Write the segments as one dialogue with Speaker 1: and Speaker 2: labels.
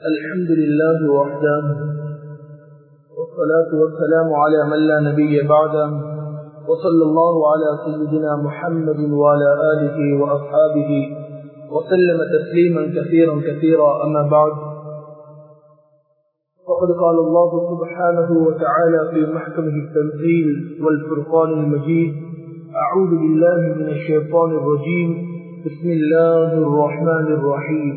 Speaker 1: الحمد لله وحده والصلاة والسلام على من لا نبي بعده وصلى الله على سيدنا محمد وعلى آله وأصحابه وسلم تسليما كثيرا كثيرا أما بعد فقد قال الله سبحانه وتعالى في محكمه التنزيل والفرقان المجيد أعوذ بالله من الشيطان الرجيم بسم الله الرحمن الرحيم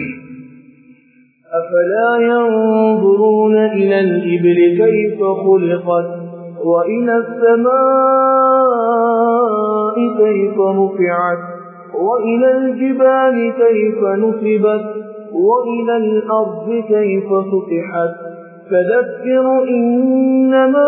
Speaker 1: أفلا ينظرون إلى الإبل كيف خلقت وإلى السماء كيف رفعت وإلى الجبال كيف نصبت وإلى الأرض كيف سطحت فذكر إنما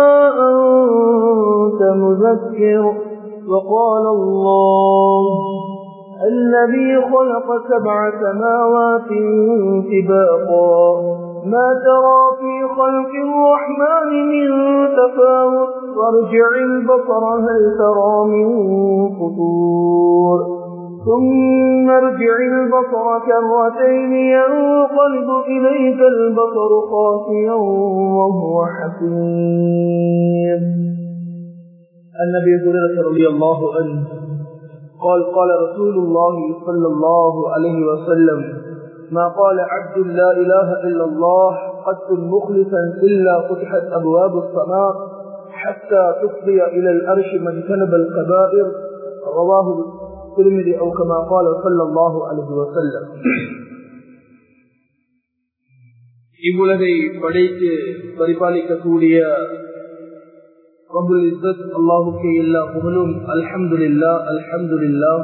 Speaker 1: أنت مذكر وقال الله الذي خلق سبع سماوات طباقا ما ترى في خلق الرحمن من تفاوت وارجع البصر هل ترى من فطور ثم ارجع البصر كرتين ينقلب إليك البصر خاسيا وهو حكيم النبي هريرة رضي الله عنه قال قال رسول الله صلى الله عليه وسلم ما قال عبد لا إله إلا الله قد مخلصا إلا فتحت أبواب السماء حتى تفضي إلى الأرش من كنب الكبائر رواه الترمذي أو كما قال صلى الله عليه وسلم இவ்வுலகை படைத்து பரிபாலிக்கக்கூடிய ரபுல் இஸ்ஸத் அல்லாஹுக்கு எல்லா புகழும் அல்ஹம்துலில்லா அல்ஹம்துலில்லா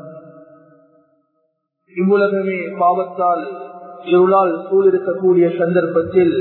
Speaker 1: இவ்வுலகமே பாவத்தால் இருளால் சூழிருக்கக்கூடிய சந்தர்ப்பத்தில்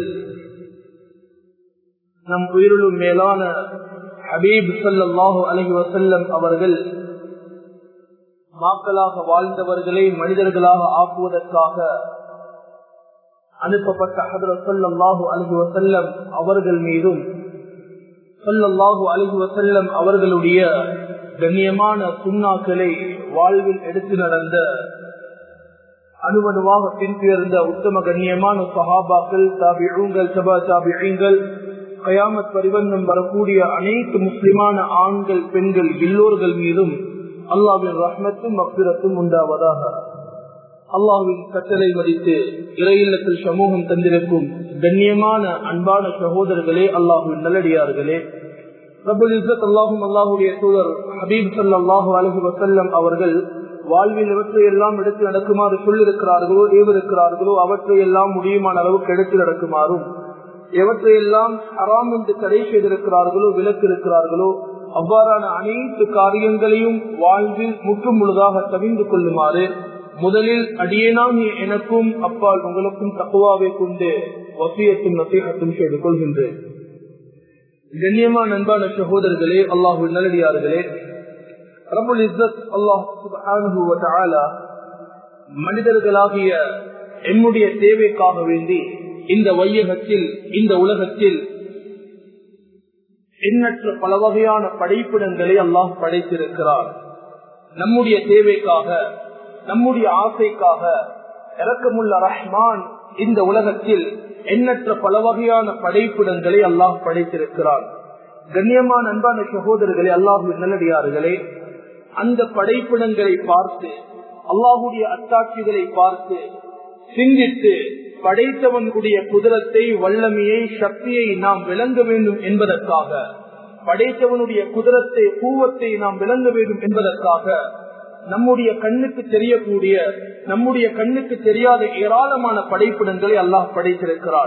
Speaker 1: நம் உயிருளும் மேலான ஹபீப் சல்லாஹு அலஹி வசல்லம் அவர்கள் மாக்களாக வாழ்ந்தவர்களை மனிதர்களாக ஆக்குவதற்காக அனுப்பப்பட்ட ஹதரத் சல்லாஹூ அலஹி வசல்லம் அவர்கள் மீதும் சொல்லல்லாஹு அலஹி வசல்லம் அவர்களுடைய கண்ணியமான சுண்ணாக்களை வாழ்வில் எடுத்து நடந்த அணுவணுவாக பின்தேர்ந்த உத்தம கண்ணியமான சஹாபாக்கள் தாபிழங்கள் சபா தாபிழங்கள் கயாமத் பரிவந்தம் வரக்கூடிய அனைத்து முஸ்லிமான ஆண்கள் பெண்கள் எல்லோர்கள் மீதும் அல்லாவின் ரஹ்மத்தும் மக்பிரத்தும் உண்டாவதாக அல்லாஹுவின் கட்டளை மதித்து இறையில்லத்தில் சமூகம் தந்திருக்கும் கண்ணியமான அன்பான சகோதரர்களே அல்லாஹுவின் நல்லடியார்களே ரபுல் இஸ்ஸத் அல்லாஹும் அல்லாஹுடைய தூதர் ஹபீப் சல்லாஹு அலஹி வசல்லம் அவர்கள் வாழ்வில் எவற்றை எல்லாம் எடுத்து நடக்குமாறு சொல்லிருக்கிறார்களோ ஏவிருக்கிறார்களோ அவற்றை எல்லாம் முடியுமான அளவுக்கு எடுத்து நடக்குமாறும் எவற்றையெல்லாம் அறாம் என்று தடை செய்திருக்கிறார்களோ விலக்கு இருக்கிறார்களோ அவ்வாறான அனைத்து காரியங்களையும் வாழ்வில் முற்றும் முழுதாக தவிந்து கொள்ளுமாறு முதலில் அடியேனாம் எனக்கும் அப்பால் உங்களுக்கும் தக்குவாவை கொண்டு வசியத்தும் நசீகத்தும் செய்து கொள்கின்றேன் கண்ணியமான அன்பான சகோதரர்களே அல்லாஹு நல்லடியார்களே ரபுல் இஸ்ஸத் அல்லாஹ் மனிதர்களாகிய என்னுடைய தேவைக்காக வேண்டி இந்த வையகத்தில் இந்த உலகத்தில் எண்ணற்ற பல வகையான படைப்பிடங்களை அல்லாஹ் படைத்திருக்கிறார் நம்முடைய தேவைக்காக நம்முடைய ஆசைக்காக இறக்கமுள்ள ரஹ்மான் இந்த உலகத்தில் எண்ணற்ற பல வகையான படைப்பிடங்களை அல்லாஹ் படைத்திருக்கிறார் கண்ணியமான அன்பான சகோதரர்களே அல்லாஹு நல்லடியார்களே அந்த படைப்பிடங்களை பார்த்து அல்லாஹுடைய அத்தாட்சிகளை பார்த்து சிந்தித்து படைத்தவனுடைய குதிரத்தை வல்லமையை சக்தியை நாம் விளங்க வேண்டும் என்பதற்காக படைத்தவனுடைய குதிரத்தை பூவத்தை நாம் விளங்க வேண்டும் என்பதற்காக நம்முடைய கண்ணுக்கு தெரியக்கூடிய நம்முடைய கண்ணுக்கு தெரியாத ஏராளமான படைப்பிடங்களை அல்லாஹ் படைத்திருக்கிறார்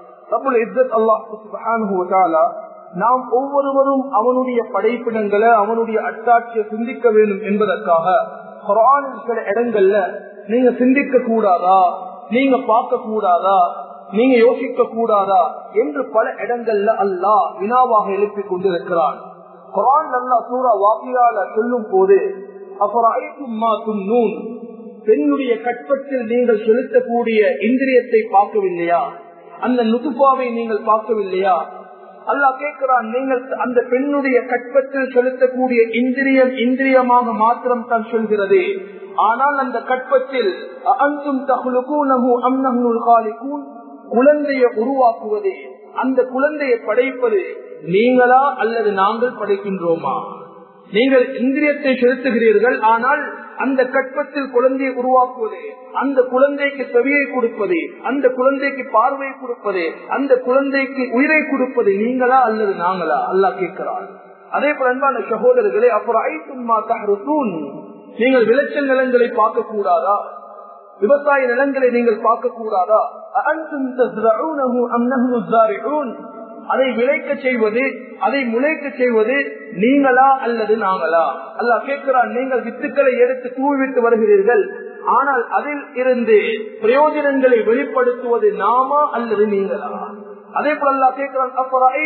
Speaker 1: அல்லாஹ் நாம் ஒவ்வொருவரும் அவனுடைய படைப்பிடங்களை அவனுடைய அட்டாட்சியை சிந்திக்க வேண்டும் என்பதற்காக குரானில் சில இடங்கள்ல நீங்க சிந்திக்க கூடாதா நீங்க பார்க்க கூடாதா நீங்க யோசிக்க கூடாதா என்று பல இடங்கள்ல அல்லாஹ் வினாவாக எழுப்பிக் கொண்டிருக்கிறான் குரான் அல்லா சூறா வாக்கியால சொல்லும் போது அப்புறம் பெண்ணுடைய கட்பத்தில் நீங்கள் செலுத்தக்கூடிய இந்திரியத்தை பார்க்கவில்லையா அந்த நுதுப்பாவை நீங்கள் பார்க்கவில்லையா அல்லாஹ் கேட்கிறான் நீங்கள் அந்த பெண்ணுடைய கற்பத்தில் செலுத்தக்கூடிய இந்திரியம் இந்திரியமாக மாத்திரம் தான் சொல்கிறது ஆனால் அந்த கற்பத்தில் அன்றும் தகுலுகூனஹு அம்னஹுல் காலிகூன் குழந்தையை உருவாக்குவது அந்த குழந்தையை படைப்பது நீங்களா அல்லது நாங்கள் படைக்கின்றோமா நீங்கள் இந்திரியத்தை செலுத்துகிறீர்கள் ஆனால் அந்த கற்பத்தில் குழந்தையை உருவாக்குவது அந்த குழந்தைக்கு செவியை கொடுப்பது அந்த குழந்தைக்கு பார்வையை கொடுப்பது அந்த குழந்தைக்கு உயிரை கொடுப்பது நீங்களா அல்லது நாங்களா அல்லா கேட்கிறார் அதே போல அன்பான சகோதரர்களே அப்புறம் ஐத்துமா தஹருசூன் நீங்கள் விளைச்சல் நிலங்களை பார்க்க கூடாதா விவசாய நிலங்களை நீங்கள் பார்க்க கூடாதா அன்தும் தஸ்ரஊனஹு அம் நஹ்னு ஸாரிஊன் அதை விளைக்க செய்வது அதை முளைக்க செய்வது நீங்களா அல்லது நாங்களா அல்ல கேட்கிறான் நீங்கள் வித்துக்களை எடுத்து தூவிட்டு வருகிறீர்கள் ஆனால் அதில் இருந்து பிரயோஜனங்களை வெளிப்படுத்துவது நாமா அல்லது நீங்களா அதே போல அல்லா கேட்கிறான்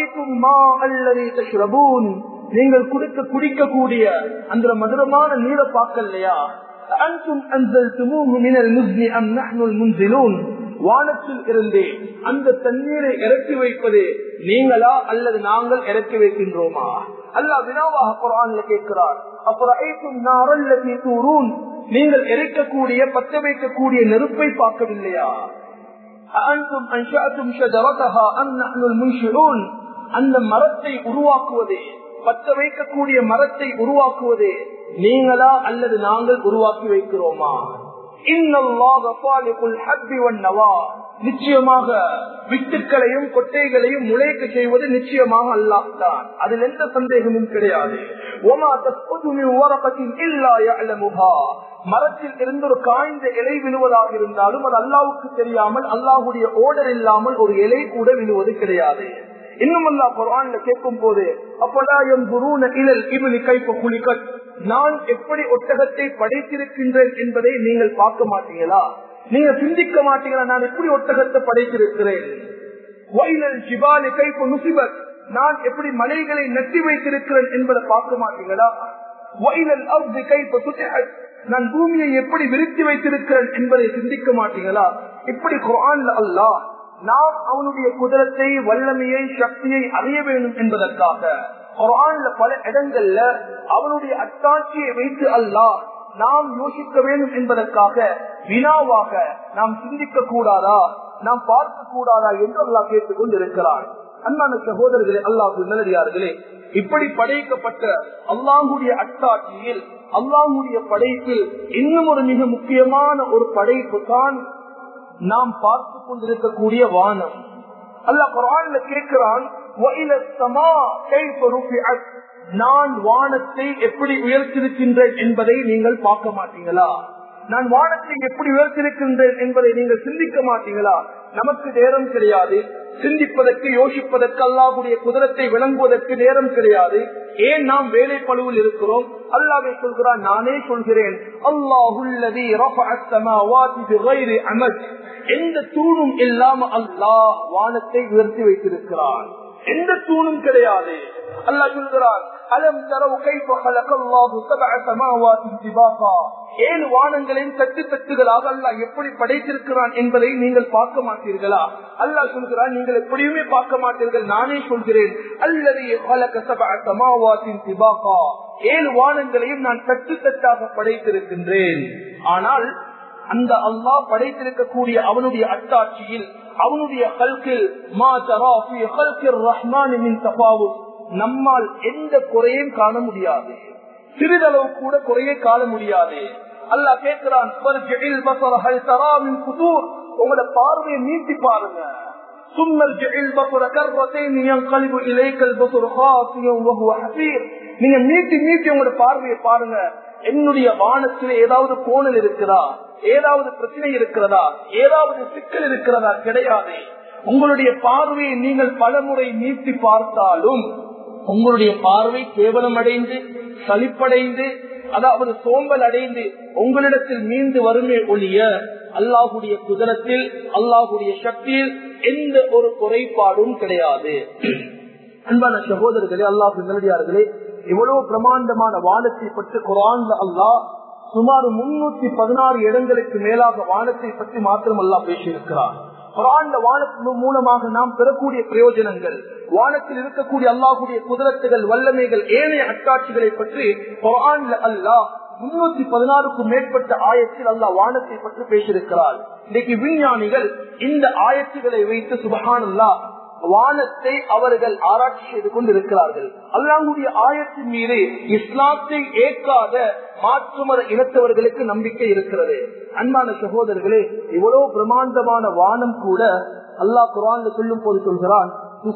Speaker 1: அப்புறம் நீங்கள் குடிக்க குடிக்கக்கூடிய அந்த மதுரமான நீரை பார்க்கலையா أنتم أنزلتموه من المزن أم نحن المنزلون வானத்தில் இருந்து அந்த தண்ணீரை இறக்கி வைப்பது நீங்களா அல்லது நாங்கள் இறக்கி வைக்கின்றோமா அல்லாஹ் வினாவாக குரான்ல கேட்கிறார் அப்புறம் நீங்கள் எரிக்கக்கூடிய பத்த வைக்கக்கூடிய நெருப்பை பார்க்கவில்லையா அந்த மரத்தை உருவாக்குவது பத்த வைக்கக்கூடிய மரத்தை உருவாக்குவது நீங்களா அல்லது நாங்கள் உருவாக்கி வைக்கிறோமா நிச்சயமாக வித்துக்களையும் கொட்டைகளையும் முளைக்க செய்வது நிச்சயமாக அல்லாஹ் தான் அதில் எந்த சந்தேகமும் கிடையாது மரத்தில் இருந்து ஒரு காய்ந்த இலை விழுவதாக இருந்தாலும் அது அல்லாவுக்கு தெரியாமல் அல்லாஹுடைய ஓடர் இல்லாமல் ஒரு இலை கூட விழுவது கிடையாது இன்னும் அல்லா குரான்ல கேட்கும் போது அப்படாயம் குருன இழல் இவனி கைப்பு குளிக்கட் நான் எப்படி ஒட்டகத்தை படைத்திருக்கின்றேன் என்பதை நீங்கள் பார்க்க மாட்டீங்களா நீங்க சிந்திக்க மாட்டீங்களா நான் எப்படி ஒட்டகத்தை படைத்திருக்கிறேன் வைனல் ஜிபாலி கைப்பு முசிபத் நான் எப்படி மலைகளை நட்டி வைத்திருக்கிறேன் என்பதை பார்க்க மாட்டீங்களா வைனல் அவ்தி கைப்பு சுத்தகத் நான் பூமியை எப்படி விரித்து வைத்திருக்கிறேன் என்பதை சிந்திக்க மாட்டீங்களா இப்படி குரான்ல அல்லாஹ் நாம் அவனுடைய குதிரத்தை வல்லமையை சக்தியை அறிய வேண்டும் என்பதற்காக குரான்ல பல இடங்கள்ல அவனுடைய அத்தாட்சியை வைத்து அல்லாஹ் நாம் யோசிக்க வேண்டும் என்பதற்காக வினாவாக நாம் சிந்திக்க கூடாதா நாம் பார்க்க கூடாதா என்று அல்லாஹ் கேட்டுக் கொண்டிருக்கிறான் அன்பான சகோதரர்களே அல்லாஹு நல்லடியார்களே இப்படி படைக்கப்பட்ட அல்லாஹுடைய அத்தாட்சியில் அல்லாஹுடைய படைப்பில் இன்னும் ஒரு மிக முக்கியமான ஒரு படைப்பு தான் நாம் பார்த்து கொண்டிருக்கக்கூடிய வானம் அல்லாஹ் குரான்ல கேட்கிறான் நான் வானத்தை எப்படி உயர்த்திருக்கின்றேன் என்பதை நீங்கள் பார்க்க மாட்டீங்களா நான் வானத்தை எப்படி உயர்த்திருக்கின்றேன் என்பதை நீங்கள் சிந்திக்க மாட்டீங்களா நமக்கு நேரம் கிடையாது சிந்திப்பதற்கு யோசிப்பதற்கு அல்லாஹுடைய குதிரத்தை விளங்குவதற்கு நேரம் கிடையாது ஏன் நாம் வேலை பழுவில் இருக்கிறோம் அல்லாவை சொல்கிறான் நானே சொல்கிறேன் அல்லாஹுல்லதி அமத் எந்த தூணும் இல்லாம அல்லாஹ் வானத்தை உயர்த்தி வைத்திருக்கிறான் எந்த தூணும் கிடையாது அல்லாஹ் சொல்கிறான் அலம் தரவு கைப்ப அல்லாஹு சபஅ சமாவாதி திபாகா ஏழு வானங்களையும் தட்டு தட்டுகளாக அல்லாஹ் எப்படி படைத்திருக்கிறான் என்பதை நீங்கள் பார்க்க மாட்டீர்களா அல்லாஹ் சொல்கிறான் நீங்கள் எப்படியுமே பார்க்க மாட்டீர்கள் நானே சொல்கிறேன் அல்லது சமாவாத்தின் திபாகா ஏழு வானங்களையும் நான் தட்டு தட்டாக படைத்திருக்கின்றேன் ஆனால் அந்த அல்லாஹ் படைத்திருக்கக்கூடிய அவனுடைய அத்தாட்சியில் அவனுடைய கல்கில் மா தராஃபி கல்கிர் ரஹ்மானின் தபாவு நம்மால் எந்த குறையும் காண முடியாது சிறிதளவு கூட குறையை காண முடியாது அல்லாஹ் கேட்கிறான் உங்களோட பார்வையை நீட்டி பாருங்க நீங்க நீட்டி நீட்டி உங்களோட பார்வையை பாருங்க என்னுடைய வானத்தில் ஏதாவது கோணல் இருக்கிறதா ஏதாவது பிரச்சனை இருக்கிறதா ஏதாவது சிக்கல் இருக்கிறதா கிடையாது உங்களுடைய பார்வையை நீங்கள் பலமுறை நீட்டி பார்த்தாலும் உங்களுடைய பார்வை கேவலம் அடைந்து சலிப்படைந்து அதாவது சோம்பல் அடைந்து உங்களிடத்தில் மீண்டு வருமே ஒழிய அல்லாஹுடைய குதிரத்தில் அல்லாஹுடைய சக்தியில் எந்த ஒரு குறைபாடும் கிடையாது அன்பான சகோதரர்களே அல்லாஹு நல்லடியார்களே இவ்வளவு பிரமாண்டமான வானத்தை பற்றி குரான்ல அல்லாஹ் சுமார் முன்னூத்தி பதினாறு இடங்களுக்கு மேலாக வானத்தை பற்றி மாத்திரம் அல்லா பேசியிருக்கிறார் குரான்ல வானத்தின் மூலமாக நாம் பெறக்கூடிய பிரயோஜனங்கள் வானத்தில் இருக்கக்கூடிய அல்லாஹுடைய குதிரத்துகள் வல்லமைகள் ஏனைய அட்டாட்சிகளை பற்றி குரான்ல அல்லாஹ் முன்னூத்தி பதினாறுக்கும் மேற்பட்ட ஆயத்தில் அல்லாஹ் வானத்தை பற்றி பேசியிருக்கிறார் இன்னைக்கு விஞ்ஞானிகள் இந்த ஆயத்துகளை வைத்து சுபகானல்லா வானத்தை அவர்கள் ஆராய்ச்சி செய்து கொண்டிருக்கிறார்கள் அல்லாஹுடைய ஆயத்தின் மீது இஸ்லாத்தை ஏற்காத மாற்றுமர இனத்தவர்களுக்கு நம்பிக்கை இருக்கிறது அன்பான சகோதரர்களே இவ்வளவு பிரம்மாண்டமான வானம் கூட அல்லாஹ் குரான் சொல்லும் போது சொல்கிறான்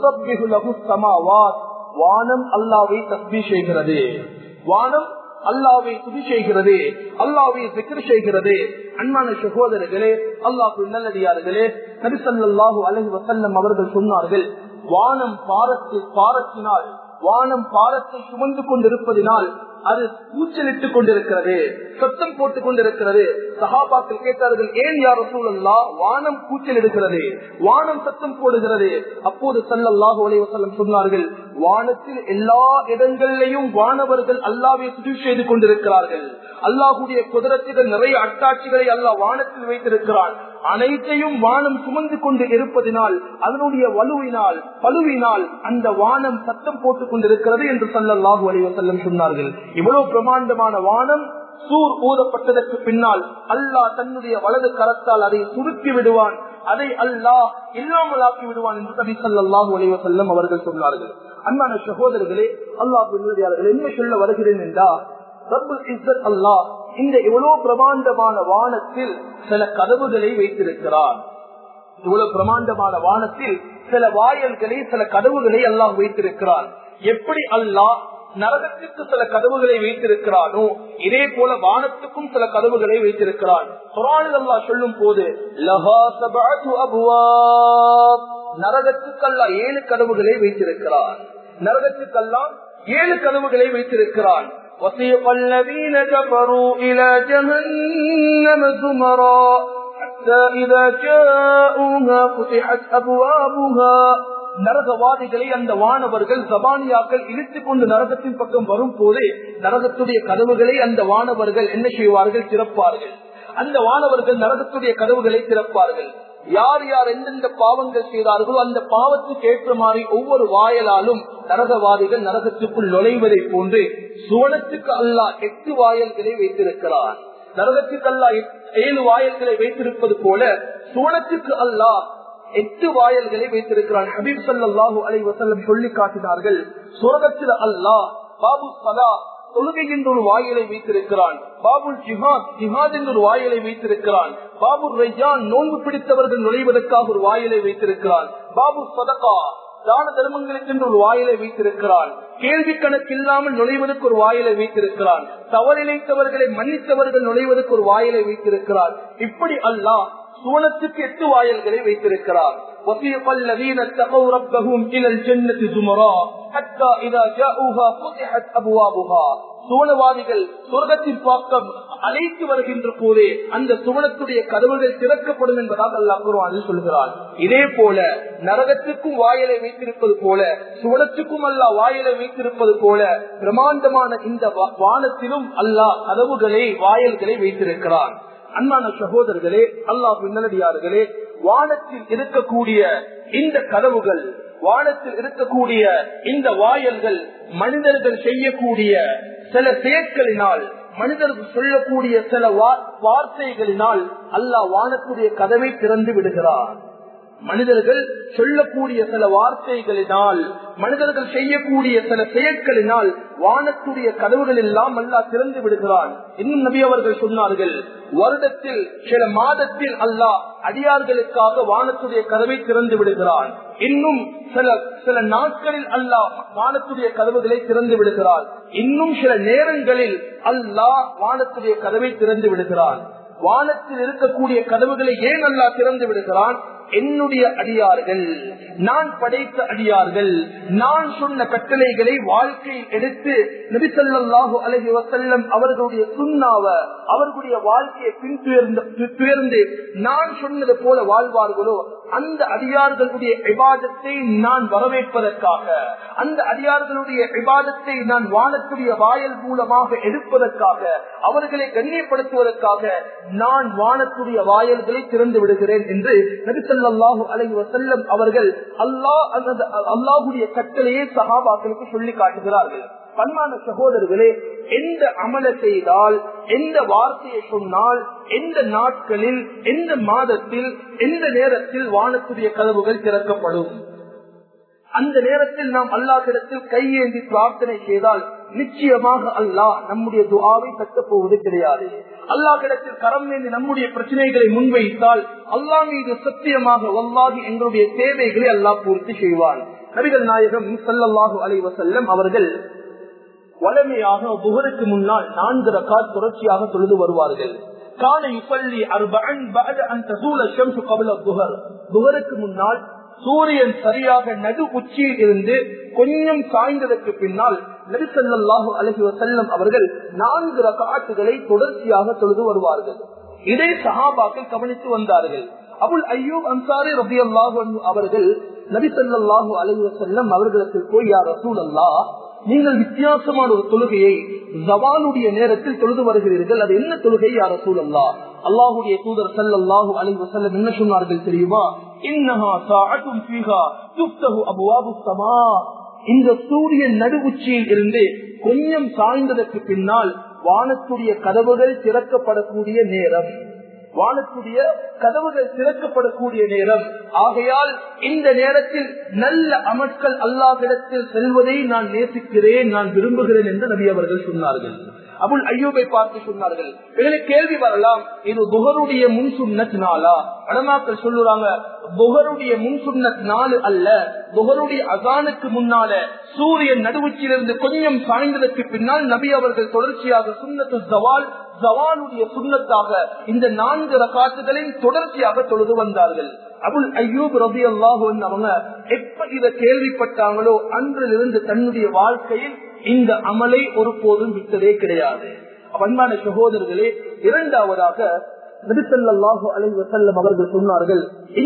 Speaker 1: வானம் அல்லாவை தஸ்மி செய்கிறது வானம் அல்லாவை துதி செய்கிறது அல்லாவை சிக்கர் செய்கிறது அன்பான சகோதரர்களே அல்லாஹு நல்லடியார்களே நபிசல்லாஹு அலஹி வசல்லம் அவர்கள் சொன்னார்கள் வானம் பாரத்து பாரத்தினால் வானம் பாரத்தை சுமந்து கொண்டிருப்பதினால் அது கூச்சலிட்டுக் கொண்டிருக்கிறது சத்தம் போட்டுக் கொண்டிருக்கிறது சகாபாக்கள் கேட்டார்கள் ஏன் யார் சூழல்லா வானம் கூச்சல் எடுக்கிறது வானம் சத்தம் போடுகிறது அப்போது சல்லல்லாஹு அலைவசல்லம் சொன்னார்கள் வானத்தில் எல்லா இடங்களிலையும் வானவர்கள் அல்லாவை சுதி செய்து கொண்டிருக்கிறார்கள் அல்லாஹுடைய குதிரத்திகள் நிறைய அட்டாட்சிகளை அல்லாஹ் வானத்தில் வைத்திருக்கிறான் அனைத்தையும் வானம் சுமந்து கொண்டு இருப்பதினால் அதனுடைய வலுவினால் பழுவினால் அந்த வானம் சத்தம் போட்டுக் கொண்டிருக்கிறது என்று சல்லல்லாஹு அலைவசல்லம் சொன்னார்கள் இவ்வளவு பிரமாண்டமான வானம் சூர் ஊதப்பட்டதற்கு பின்னால் அல்லாஹ் தன்னுடைய வலது கரத்தால் அதை சுருக்கி விடுவான் அதை அல்லாஹ் இல்லாமலாக்கி விடுவான் என்று நபி சல்லாஹூ அலைவசல்லம் அவர்கள் சொன்னார்கள் அன்பான சகோதரர்களே அல்லாஹ் என்ன சொல்ல வருகிறேன் என்றா ரப்புல் இஸ்ஸத் அல்லாஹ் இந்த இவ்வளவு பிரமாண்டமான வானத்தில் சில கதவுகளை வைத்திருக்கிறார் இவ்வளவு பிரமாண்டமான வானத்தில் சில வாயல்களை சில கதவுகளை அல்லாஹ் வைத்திருக்கிறார் எப்படி அல்லாஹ் நரகத்திற்கு சில கதவுகளை வைத்திருக்கிறானோ இதே போல வானத்துக்கும் சில கதவுகளை வைத்திருக்கிறான் குரானில் அல்லா சொல்லும் போது நரகத்துக்கல்லா ஏழு கதவுகளை வைத்திருக்கிறான் நரகத்துக்கெல்லாம் ஏழு கதவுகளை வைத்திருக்கிறான் وسيق الذين كفروا إلى جهنم زمرا حتى إذا جاءوها فتحت أبوابها நரகவாதிகளை அந்த வானவர்கள் சபானியாக்கள் இழுத்துக் கொண்டு நரகத்தின் பக்கம் வரும் போதே நரகத்துடைய கதவுகளை அந்த வானவர்கள் என்ன செய்வார்கள் திறப்பார்கள் அந்த வானவர்கள் நரகத்துடைய கதவுகளை திறப்பார்கள் யார் யார் எந்தெந்த பாவங்கள் செய்தார்களோ அந்த பாவத்துக்கு ஏற்ற மாதிரி ஒவ்வொரு வாயலாலும் நரகவாதிகள் நரகத்துக்குள் நுழைவதை போன்று சுவனத்துக்கு அல்லாஹ் எட்டு வாயல்களை வைத்திருக்கிறார் நரகத்துக்கு அல்லாஹ் ஏழு வாயல்களை வைத்திருப்பது போல சுவனத்துக்கு அல்லாஹ் எட்டு வாயல்களை வைத்திருக்கிறான் ஹபீப் சல்லாஹூ அலை வசல்லம் சொல்லி காட்டினார்கள் சுரகத்தில் அல்லாஹ் பாபு சலா தொழுகை என்ற ஒரு வாயிலை வைத்திருக்கிறான் பாபுல் ஜிஹாத் ஜிஹாத் என்ற ஒரு வாயிலை வைத்திருக்கிறான் பாபு ரைஜான் நோன்பு பிடித்தவர்கள் நுழைவதற்காக ஒரு வாயிலை வைத்திருக்கிறான் பாபு சதகா தான தர்மங்களுக்கு என்று ஒரு வாயிலை வைத்திருக்கிறான் கேள்வி கணக்கு இல்லாமல் நுழைவதற்கு ஒரு வாயிலை வைத்திருக்கிறான் தவறிழைத்தவர்களை மன்னித்தவர்கள் நுழைவதற்கு ஒரு வாயிலை வைத்திருக்கிறார் இப்படி அல்லாஹ் சுவனத்துக்கு எட்டு வாயல்களை வைத்திருக்கிறார் وسيق الذين اتقوا ربهم الى الجنه زمرا حتى اذا جاءوها فتحت ابوابها சுவனவாதிகள் சொர்க்கத்தின் பாக்கம் அழைத்து வருகின்ற போதே அந்த சுவனத்துடைய கதவுகள் திறக்கப்படும் என்பதாக அல்லாஹ் குர்ஆனில் சொல்கிறார் இதே போல நரகத்துக்கும் வாயலை வைத்திருப்பது போல சுவனத்துக்கும் அல்லாஹ் வாயலை வைத்திருப்பது போல பிரமாண்டமான இந்த வானத்திலும் அல்லாஹ் கதவுகளை வாயல்களை வைத்திருக்கிறான் அன்பான சகோதரர்களே அல்லாஹ் பின்னடியார்களே வானத்தில் இருக்கக்கூடிய இந்த கதவுகள் வானத்தில் இருக்கக்கூடிய இந்த வாயல்கள் மனிதர்கள் செய்யக்கூடிய சில செயற்களினால் மனிதர்கள் சொல்லக்கூடிய சில வார்த்தைகளினால் அல்லாஹ் வானத்துடைய கதவை திறந்து விடுகிறார் மனிதர்கள் சொல்லக்கூடிய சில வார்த்தைகளினால் மனிதர்கள் செய்யக்கூடிய சில செயற்களினால் வானத்துடைய கதவுகள் எல்லாம் அல்லாஹ் திறந்து விடுகிறான் இன்னும் நபி அவர்கள் சொன்னார்கள் வருடத்தில் சில மாதத்தில் அல்லாஹ் அடியார்களுக்காக வானத்துடைய கதவை திறந்து விடுகிறான் இன்னும் சில சில நாட்களில் அல்லாஹ் வானத்துடைய கதவுகளை திறந்து விடுகிறான் இன்னும் சில நேரங்களில் அல்லாஹ் வானத்துடைய கதவை திறந்து விடுகிறான் வானத்தில் இருக்கக்கூடிய கதவுகளை ஏன் அல்லா திறந்து விடுகிறான் என்னுடைய அடியார்கள் நான் படைத்த அடியார்கள் நான் சொன்ன கட்டளைகளை வாழ்க்கையில் எடுத்து நபிசல்லாஹு அலஹி வசல்லம் அவர்களுடைய சுண்ணாவ அவர்களுடைய வாழ்க்கையை பின்துயர்ந்து நான் சொன்னது போல வாழ்வார்களோ அந்த அடியார்களுடைய விவாதத்தை நான் வரவேற்பதற்காக அந்த அடியார்களுடைய விவாதத்தை நான் வானத்துடைய வாயல் மூலமாக எடுப்பதற்காக அவர்களை கண்ணியப்படுத்துவதற்காக நான் வானத்துடைய வாயல்களை திறந்து விடுகிறேன் என்று நபிசல்லாஹு அலஹி வசல்லம் அவர்கள் அல்லாஹ் அல்லாஹுடைய கட்டளையை சகாபாக்களுக்கு சொல்லி காட்டுகிறார்கள் பன்மான சகோதரர்களே எந்த அமல செய்தால் எந்த வார்த்தையை சொன்னால் எந்த நாட்களில் எந்த மாதத்தில் எந்த நேரத்தில் வானத்துடைய கதவுகள் திறக்கப்படும் அந்த நேரத்தில் நாம் அல்லாஹிடத்தில் கையேந்தி பிரார்த்தனை செய்தால் நிச்சயமாக அல்லாஹ் நம்முடைய துவாவை கட்டப் போவது கிடையாது அல்லாஹிடத்தில் கரம் ஏந்தி நம்முடைய பிரச்சனைகளை முன்வைத்தால் அல்லாஹ் மீது சத்தியமாக வல்லாகி எங்களுடைய தேவைகளை அல்லாஹ் பூர்த்தி செய்வான் நபிகள் நாயகம் சல்லல்லாஹு அலைவசல்லம் அவர்கள் வளமையாக புகருக்கு முன்னால் நான்கு ரக்காத் தொடர்ச்சியாக தொழுது வருவார்கள் கால இப்பள்ளி அர்பன் புகருக்கு முன்னால் சூரியன் சரியாக நடு உச்சியில் இருந்து கொஞ்சம் சாய்ந்ததற்கு பின்னால் நெரிசல்லாஹு அலஹி வசல்லம் அவர்கள் நான்கு ரகாட்டுகளை தொடர்ச்சியாக தொழுது வருவார்கள் இதை சஹாபாக்கள் கவனித்து வந்தார்கள் அபுல் ஐயூப் அன்சாரி ரபி அல்லாஹு அவர்கள் நபிசல்லாஹு அலஹி வசல்லம் அவர்களுக்கு போய் யார் ரசூல் அல்லா நீங்கள் வித்தியாசமான ஒரு தொழுகையை ஜவானுடைய நேரத்தில் தொழுது வருகிறீர்கள் அது என்ன தொழுகை யார் ரசூல் அல்லா அல்லாஹுடைய தூதர் சல்லாஹூ அலி வசல்லம் என்ன சொன்னார்கள் தெரியுமா இன்னஹா சாஅத்தும் ஃபீஹா துஃப்தஹு அபுவாபு ஸமா இந்த சூரியன் நடுவுச்சியில் இருந்து கொஞ்சம் சாய்ந்ததற்கு பின்னால் வானத்துடைய கதவுகள் திறக்கப்படக்கூடிய நேரம் வானத்துடைய கதவுகள் திறக்கப்படக்கூடிய நேரம் ஆகையால் இந்த நேரத்தில் நல்ல அமட்கள் அல்லாஹிடத்தில் செல்வதை நான் நேசிக்கிறேன் நான் விரும்புகிறேன் என்று நபி அவர்கள் சொன்னார்கள் அபுல் ஐயூபை பார்த்து சொன்னார்கள் எங்களுக்கு கேள்வி வரலாம் இது புகருடைய முன் சுண்ணத் நாளா வடமாக்கள் சொல்லுறாங்க புகருடைய முன் சுண்ணத் நாள் அல்ல புகருடைய அசானுக்கு முன்னால சூரியன் நடுவுச்சிலிருந்து கொஞ்சம் சாய்ந்ததற்கு பின்னால் நபி அவர்கள் தொடர்ச்சியாக சுண்ணத்து ஜவால் ஜவானுடைய சுண்ணத்தாக இந்த நான்கு ரகாத்துகளையும் தொடர்ச்சியாக தொழுது வந்தார்கள் அபுல் ஐயூப் ரபி அல்லாஹு அவங்க எப்ப இதை கேள்விப்பட்டாங்களோ அன்றிலிருந்து தன்னுடைய வாழ்க்கையில் இந்த அமலை ஒருபோதும் விட்டதே கிடையாது அன்பான சகோதரர்களே இரண்டாவதாக நபிசல்லாஹு அலை வசல்லம் அவர்கள் சொன்னார்கள்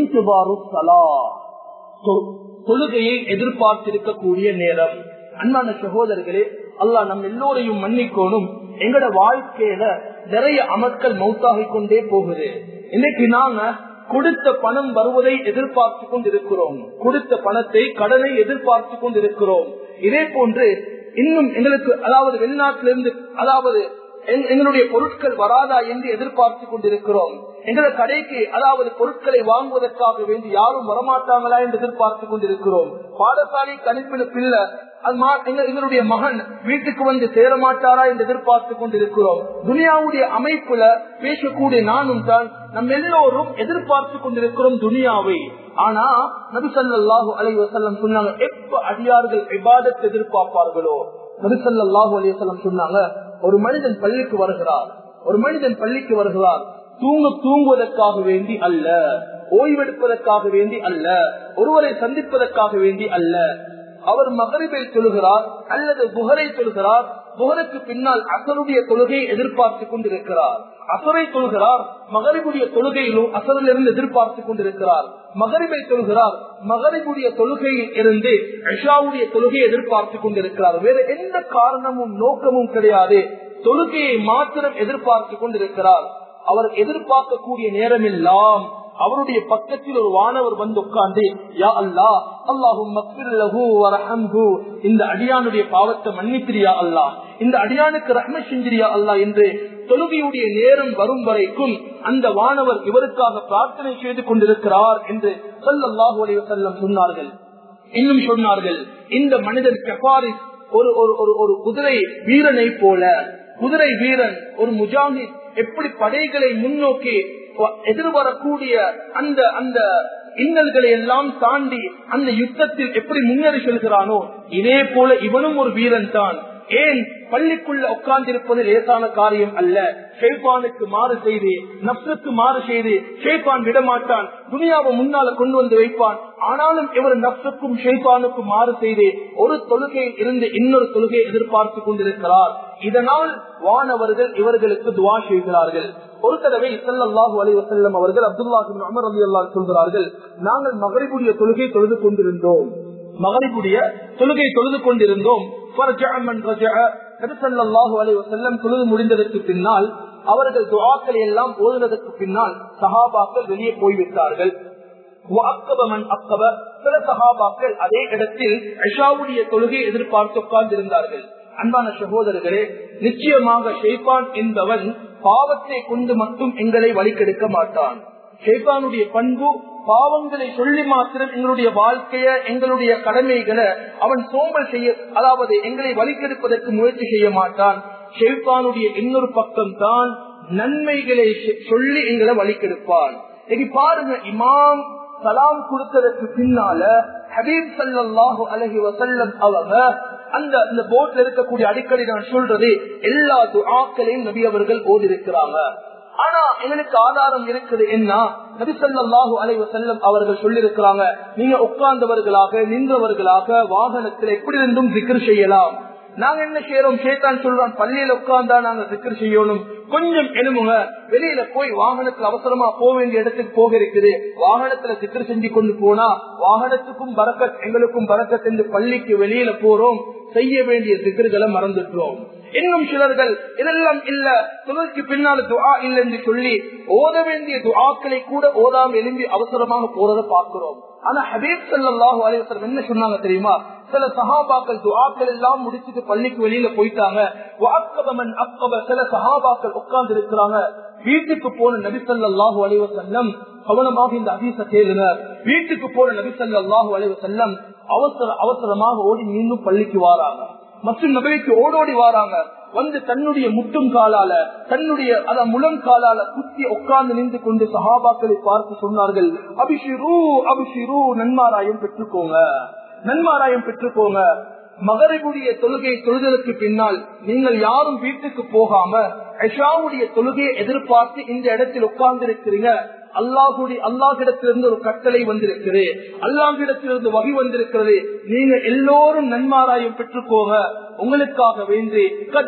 Speaker 1: தொழுகையை எதிர்பார்த்திருக்கக்கூடிய நேரம் அன்பான சகோதரர்களே அல்லாஹ் நம் எல்லோரையும் மன்னிக்கோனும் எங்கட வாழ்க்கையில நிறைய அமட்கள் மௌத்தாகிக் கொண்டே போகுது இன்னைக்கு நாங்க கொடுத்த பணம் வருவதை எதிர்பார்த்து கொண்டிருக்கிறோம் கொடுத்த பணத்தை கடனை எதிர்பார்த்து கொண்டிருக்கிறோம் இதே போன்று இன்னும் எங்களுக்கு அதாவது வெளிநாட்டிலிருந்து அதாவது எங்களுடைய பொருட்கள் வராதா என்று எதிர்பார்த்து கொண்டிருக்கிறோம் எங்களை கடைக்கு அதாவது பொருட்களை வாங்குவதற்காக வேண்டி யாரும் வரமாட்டாங்களா என்று எதிர்பார்த்து கொண்டிருக்கிறோம் பாடசாலைக்கு அனுப்பின பிள்ளை எங்களுடைய மகன் வீட்டுக்கு வந்து சேர மாட்டாரா என்று எதிர்பார்த்து கொண்டிருக்கிறோம் துனியாவுடைய அமைப்புல பேசக்கூடிய நானும் தான் நம் எல்லோரும் எதிர்பார்த்து கொண்டிருக்கிறோம் துனியாவை ஆனா நபிசல்லாஹு அலை வசல்லம் சொன்னாங்க எப்ப அடியார்கள் விவாதத்தை எதிர்பார்ப்பார்களோ நபிசல்லாஹு அலி வசல்லம் சொன்னாங்க ஒரு மனிதன் பள்ளிக்கு வருகிறார் ஒரு மனிதன் பள்ளிக்கு வருகிறார் தூங்க தூங்குவதற்காக வேண்டி அல்ல ஓய்வெடுப்பதற்காக வேண்டி அல்ல ஒருவரை சந்திப்பதற்காக வேண்டி அல்ல அவர் மகரிபை தொழுகிறார் அல்லது புகரை தொழுகிறார் புகருக்கு பின்னால் அசருடைய தொழுகையை எதிர்பார்த்து கொண்டிருக்கிறார் அசரை தொழுகிறார் மகரிபுடைய தொழுகையிலும் அசரிலிருந்து எதிர்பார்த்து கொண்டிருக்கிறார் மகரிபை தொழுகிறார் மகரிபுடைய தொழுகையில் இருந்து ஐஷாவுடைய தொழுகையை எதிர்பார்த்து கொண்டிருக்கிறார் வேற எந்த காரணமும் நோக்கமும் கிடையாது தொழுகையை மாத்திரம் எதிர்பார்த்து கொண்டிருக்கிறார் அவர் எதிர்பார்க்கக்கூடிய நேரமெல்லாம் அவருடைய பக்கத்தில் ஒரு வானவர் வந்து உட்கார்ந்து யா அல்லா அல்லாஹும் இந்த அடியானுடைய பாவத்தை மன்னிப்பிரியா அல்லா இந்த அடியானுக்கு ரஹ்ம செஞ்சிரியா அல்லா என்று தொழுகையுடைய நேரம் வரும் வரைக்கும் அந்த வானவர் இவருக்காக பிரார்த்தனை செய்து கொண்டிருக்கிறார் என்று சொல்லல்லாஹு அலைய செல்லம் சொன்னார்கள் இன்னும் சொன்னார்கள் இந்த மனிதன் கெபாரிஸ் ஒரு ஒரு ஒரு குதிரை வீரனை போல குதிரை வீரன் ஒரு முஜாஹித் எப்படி படைகளை முன்னோக்கி எதிர்வரக்கூடிய அந்த அந்த இன்னல்களை எல்லாம் தாண்டி அந்த யுத்தத்தில் எப்படி முன்னேறி செல்கிறானோ இதே போல இவனும் ஒரு வீரன் தான் ஏன் பள்ளிக்குள்ள உட்கார்ந்திருப்பது லேசான காரியம் அல்ல ஷேபானுக்கு மாறு செய்து நப்சுக்கு மாறு செய்து ஷேபான் விடமாட்டான் துனியாவை முன்னால கொண்டு வந்து வைப்பான் ஆனாலும் இவர் நப்சுக்கும் ஷேபானுக்கும் மாறு செய்து ஒரு தொழுகையில் இருந்து இன்னொரு தொழுகையை எதிர்பார்த்து கொண்டிருக்கிறார் இதனால் வானவர்கள் இவர்களுக்கு துவா செய்கிறார்கள் ஒரு தடவை சல்லாஹூ அலி வசல்லம் அவர்கள் அப்துல்லாஹின் அமர் அலி அல்லா சொல்கிறார்கள் நாங்கள் மகரிபுடைய தொழுகை தொழுது கொண்டிருந்தோம் மகரிபுடைய தொழுகை தொழுது கொண்டிருந்தோம் தொழுது முடிந்ததற்கு பின்னால் அவர்கள் துவாக்களை எல்லாம் ஓதுனதற்கு பின்னால் சஹாபாக்கள் வெளியே போய்விட்டார்கள் சில சகாபாக்கள் அதே இடத்தில் ஐஷாவுடைய தொழுகை எதிர்பார்த்து உட்கார்ந்திருந்தார்கள் அன்பான சகோதரர்களே நிச்சயமாக ஷெய்பான் என்பவன் பாவத்தை கொண்டு மட்டும் எங்களை வழிக்கெடுக்க மாட்டான் ஷெய்பானுடைய பண்பு பாவங்களை சொல்லி மாத்திரம் எங்களுடைய வாழ்க்கைய எங்களுடைய கடமைகளை அவன் சோம்பல் செய்ய அதாவது எங்களை வழிக்கெடுப்பதற்கு முயற்சி செய்ய மாட்டான் ஷெய்பானுடைய இன்னொரு பக்கம் தான் நன்மைகளை சொல்லி எங்களை வழிக்கெடுப்பான் இன்னைக்கு பாருங்க இமாம் சலாம் கொடுத்ததற்கு பின்னால ஹபீப் சல்லாஹு அலஹி வசல்லம் அவங்க அந்த இந்த போட்ல இருக்கக்கூடிய அடிக்கடி நான் சொல்றது எல்லா துஆக்களையும் நபி அவர்கள் ஓதி இருக்கிறாங்க ஆனா எங்களுக்கு ஆதாரம் இருக்குது என்ன நபி சொல்லாஹு அலைவ செல்லம் அவர்கள் சொல்லியிருக்கிறாங்க நீங்க உட்கார்ந்தவர்களாக நின்றவர்களாக வாகனத்தில் எப்படி இருந்தும் திக்ர் செய்யலாம் நாங்க என்ன செய்யறோம் சேத்தான் சொல்றான் பள்ளியில உட்கார்ந்தா நாங்க திக்கர் செய்யணும் கொஞ்சம் எழுமுங்க வெளியில போய் வாகனத்துல அவசரமா போக வேண்டிய இடத்துக்கு போக இருக்குது வாகனத்துல திக்கர் செஞ்சு கொண்டு போனா வாகனத்துக்கும் பறக்கத் எங்களுக்கும் பறக்கத் என்று பள்ளிக்கு வெளியில போறோம் செய்ய வேண்டிய திக்கர்களை மறந்துட்டோம் இன்னும் சிலர்கள் இதெல்லாம் இல்ல தொழிலுக்கு பின்னால துவா இல்லை என்று சொல்லி ஓத வேண்டிய துவாக்களை கூட ஓதாம எழும்பி அவசரமாக போறதை பார்க்கிறோம் ஆனா ஹபீப் சல்லாஹு அலைவசம் என்ன சொன்னாங்க தெரியுமா சில சஹாபாக்கள் துவாக்கள் எல்லாம் முடிச்சுட்டு பள்ளிக்கு வெளியில போயிட்டாங்க வாக்கபமன் அக்கப சில சஹாபாக்கள் உட்கார்ந்து இருக்கிறாங்க வீட்டுக்கு போன நபி சல்லாஹூ அலைவசல்லம் கவனமாக இந்த அதிச கேளுனர் வீட்டுக்கு போன நபி சல்லாஹூ அலைவசல்லம் அவசர அவசரமாக ஓடி மீண்டும் பள்ளிக்கு வாராங்க மற்றும் நபைக்கு ஓடோடி வாராங்க வந்து தன்னுடைய முட்டும் காலால தன்னுடைய அத முழங்காலால குத்தி உட்கார்ந்து நின்று கொண்டு சஹாபாக்களை பார்த்து சொன்னார்கள் அபிஷிரு அபிஷிரு நன்மாராயம் பெற்றுக்கோங்க நன்மாராயம் பெற்றுக்கோங்க மகரிபுடைய தொழுகை தொழுதலுக்கு பின்னால் நீங்கள் யாரும் வீட்டுக்கு போகாம ஐஷாவுடைய தொழுகையை எதிர்பார்த்து இந்த இடத்தில் உட்கார்ந்து இருக்கிறீங்க அல்லாஹுடைய அல்லாஹிடத்திலிருந்து ஒரு கட்டளை வந்திருக்கிறது அல்லாஹிடத்திலிருந்து வகை வந்திருக்கிறது நீங்க எல்லோரும் நன்மாராயம் பெற்றுக்கோங்க உங்களுக்காக வேண்டி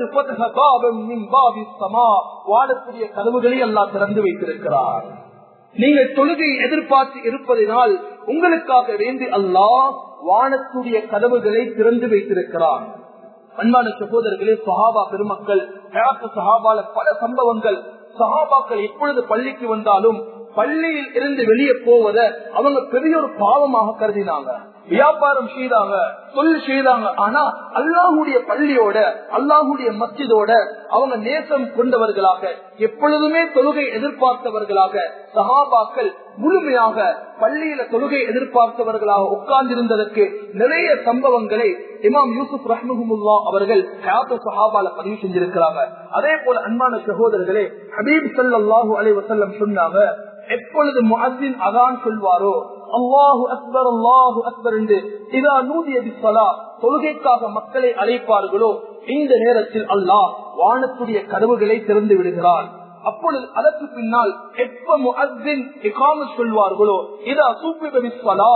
Speaker 1: வாழக்கூடிய கதவுகளை எல்லாம் திறந்து வைத்திருக்கிறார் நீங்கள் தொழுகை எதிர்பார்த்து இருப்பதனால் உங்களுக்காக வேண்டி அல்லாஹ் வானத்துடைய கதவுகளை திறந்து வைத்திருக்கிறான் அன்பான சகோதரர்களே சஹாபா பெருமக்கள் சஹாபால பல சம்பவங்கள் சஹாபாக்கள் எப்பொழுது பள்ளிக்கு வந்தாலும் பள்ளியில் இருந்து வெளியே போவத அவங்க பெரிய ஒரு பாவமாக கருதினாங்க வியாபாரம் செய்தாங்க தொழில் செய்தாங்க ஆனா அல்லாஹுடைய பள்ளியோட அல்லாஹுடைய மஸ்ஜிதோட அவங்க நேசம் கொண்டவர்களாக எப்பொழுதுமே தொழுகை எதிர்பார்த்தவர்களாக சஹாபாக்கள் முழுமையாக பள்ளியில தொழுகை எதிர்பார்த்தவர்களாக உட்கார்ந்திருந்ததற்கு நிறைய சம்பவங்களை இமாம் யூசுப் ரஹ்மஹமுல்லா அவர்கள் சஹாபால பதிவு செஞ்சிருக்கிறாங்க அதே போல அன்பான சகோதரர்களே ஹபீப் சல்லாஹூ அலை வசல்லம் சொன்னாங்க எப்பொழுது முஹின் அதான் சொல்வாரோ அல்லாஹு அக்பர் அல்லாஹு அக்பர் என்று இதா நூதிய பிஸ்வலா தொழுகைக்காக மக்களை அழைப்பார்களோ இந்த நேரத்தில் அல்லாஹ் வானத்துடைய கதவுகளை திறந்து விடுகிறான் அப்பொழுது அதற்கு பின்னால் எப்ப முஹின் இகாம சொல்வார்களோ இதா சூப்பிப பிஸ்வலா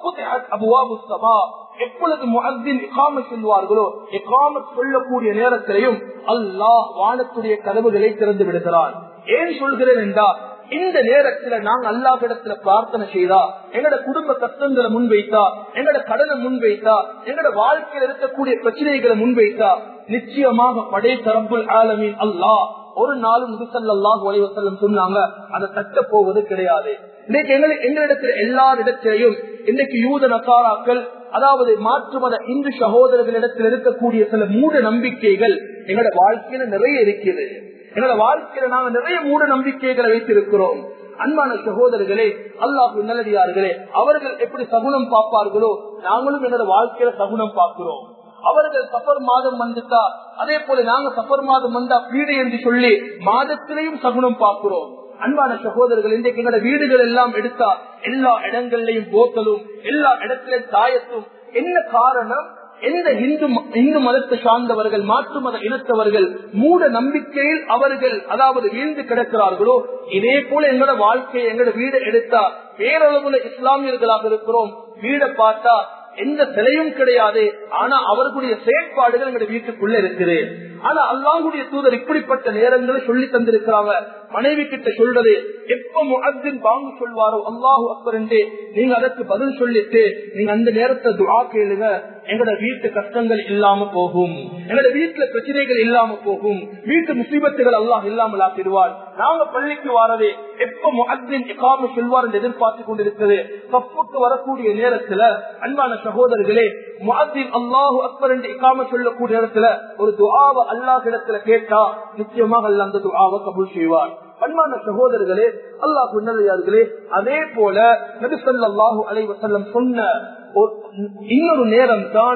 Speaker 1: எப்பொழுது முஹின் இகாம சொல்வார்களோ இகாம சொல்லக்கூடிய நேரத்திலையும் அல்லாஹ் வானத்துடைய கதவுகளை திறந்து விடுகிறான் ஏன் சொல்கிறேன் என்றால் இந்த நேரத்துல நாங்க அல்லாஹிடத்துல பிரார்த்தனை செய்தா எங்கட குடும்ப கஷ்டங்களை முன்வைத்தா எங்கட கடனை முன்வைத்தா எங்கட வாழ்க்கையில் இருக்கக்கூடிய பிரச்சனைகளை முன்வைத்தா நிச்சயமாக படை தரப்புல் ஆலமின் அல்லாஹ் ஒரு நாளும் முசல்லாஹ் வலைவசல்லம் சொன்னாங்க அதை தட்ட போவது கிடையாது இன்னைக்கு எங்களை எங்களிடத்துல எல்லாரிடத்திலையும் இன்னைக்கு யூத நசாராக்கள் அதாவது மாற்று மத இந்து சகோதரர்களிடத்தில் இருக்கக்கூடிய சில மூட நம்பிக்கைகள் எங்களோட வாழ்க்கையில நிறைய இருக்கிறது எங்களோட வாழ்க்கையில நாங்க நிறைய மூட நம்பிக்கைகளை வைத்திருக்கிறோம் அன்பான சகோதரர்களே அல்லாஹு நல்லடியார்களே அவர்கள் எப்படி சகுனம் பார்ப்பார்களோ நாங்களும் எங்களோட வாழ்க்கையில சகுனம் பார்க்கிறோம் அவர்கள் சஃபர் மாதம் வந்துட்டா அதே போல நாங்க சஃபர் மாதம் வந்தா பீடு என்று சொல்லி மாதத்திலையும் சகுனம் பார்க்கிறோம் அன்பான சகோதரர்கள் இன்றைக்கு எங்களோட வீடுகள் எல்லாம் எடுத்தா எல்லா இடங்கள்லயும் போத்தலும் எல்லா இடத்திலையும் தாயத்தும் என்ன காரணம் எந்த இந்து இந்து மதத்தை சார்ந்தவர்கள் மாற்று மத இனத்தவர்கள் மூட நம்பிக்கையில் அவர்கள் அதாவது வீழ்ந்து கிடக்கிறார்களோ இதே போல எங்களோட வாழ்க்கையை எங்களோட வீடு எடுத்தா பேரளவுல இஸ்லாமியர்களாக இருக்கிறோம் வீடை பார்த்தா எந்த சிலையும் கிடையாது ஆனா அவர்களுடைய செயற்பாடுகள் எங்களுடைய வீட்டுக்குள்ள இருக்குது ஆனா அல்லாஹுடைய தூதர் இப்படிப்பட்ட நேரங்களை சொல்லி தந்திருக்கிறாங்க மனைவி கிட்ட சொல்றது எப்ப முஅத்தின் வாங்க சொல்வாரோ அல்லாஹு அக்பர் என்று நீங்க அதற்கு பதில் சொல்லிட்டு நீங்க அந்த நேரத்தை துஆ கேளுங்க எங்கட வீட்டு கஷ்டங்கள் இல்லாம போகும் எங்கட வீட்டுல பிரச்சனைகள் இல்லாம போகும் வீட்டு முசீபத்துகள் அல்லாஹ் இல்லாமல் ஆக்கிடுவார் நாங்க பள்ளிக்கு வாரதே எப்ப முஅத்தின் இகாம சொல்வார் என்று எதிர்பார்த்து கொண்டிருக்கிறது தப்புக்கு வரக்கூடிய நேரத்துல அன்பான சகோதரர்களே முஅத்தின் அல்லாஹு அக்பர் என்று இகாம சொல்லக்கூடிய நேரத்துல ஒரு துஆவை அல்லாஹ் இடத்துல கேட்டா நிச்சயமாக அல்லாஹ் அந்த துஆவை கபூல் செய்வார் அன்பான சகோதரர்களே அல்லாஹ் நல்லே அதே போல நபிசல்லாஹு அலை வசல்லம் சொன்ன ஒரு- இன்னொரு நேரம் தான்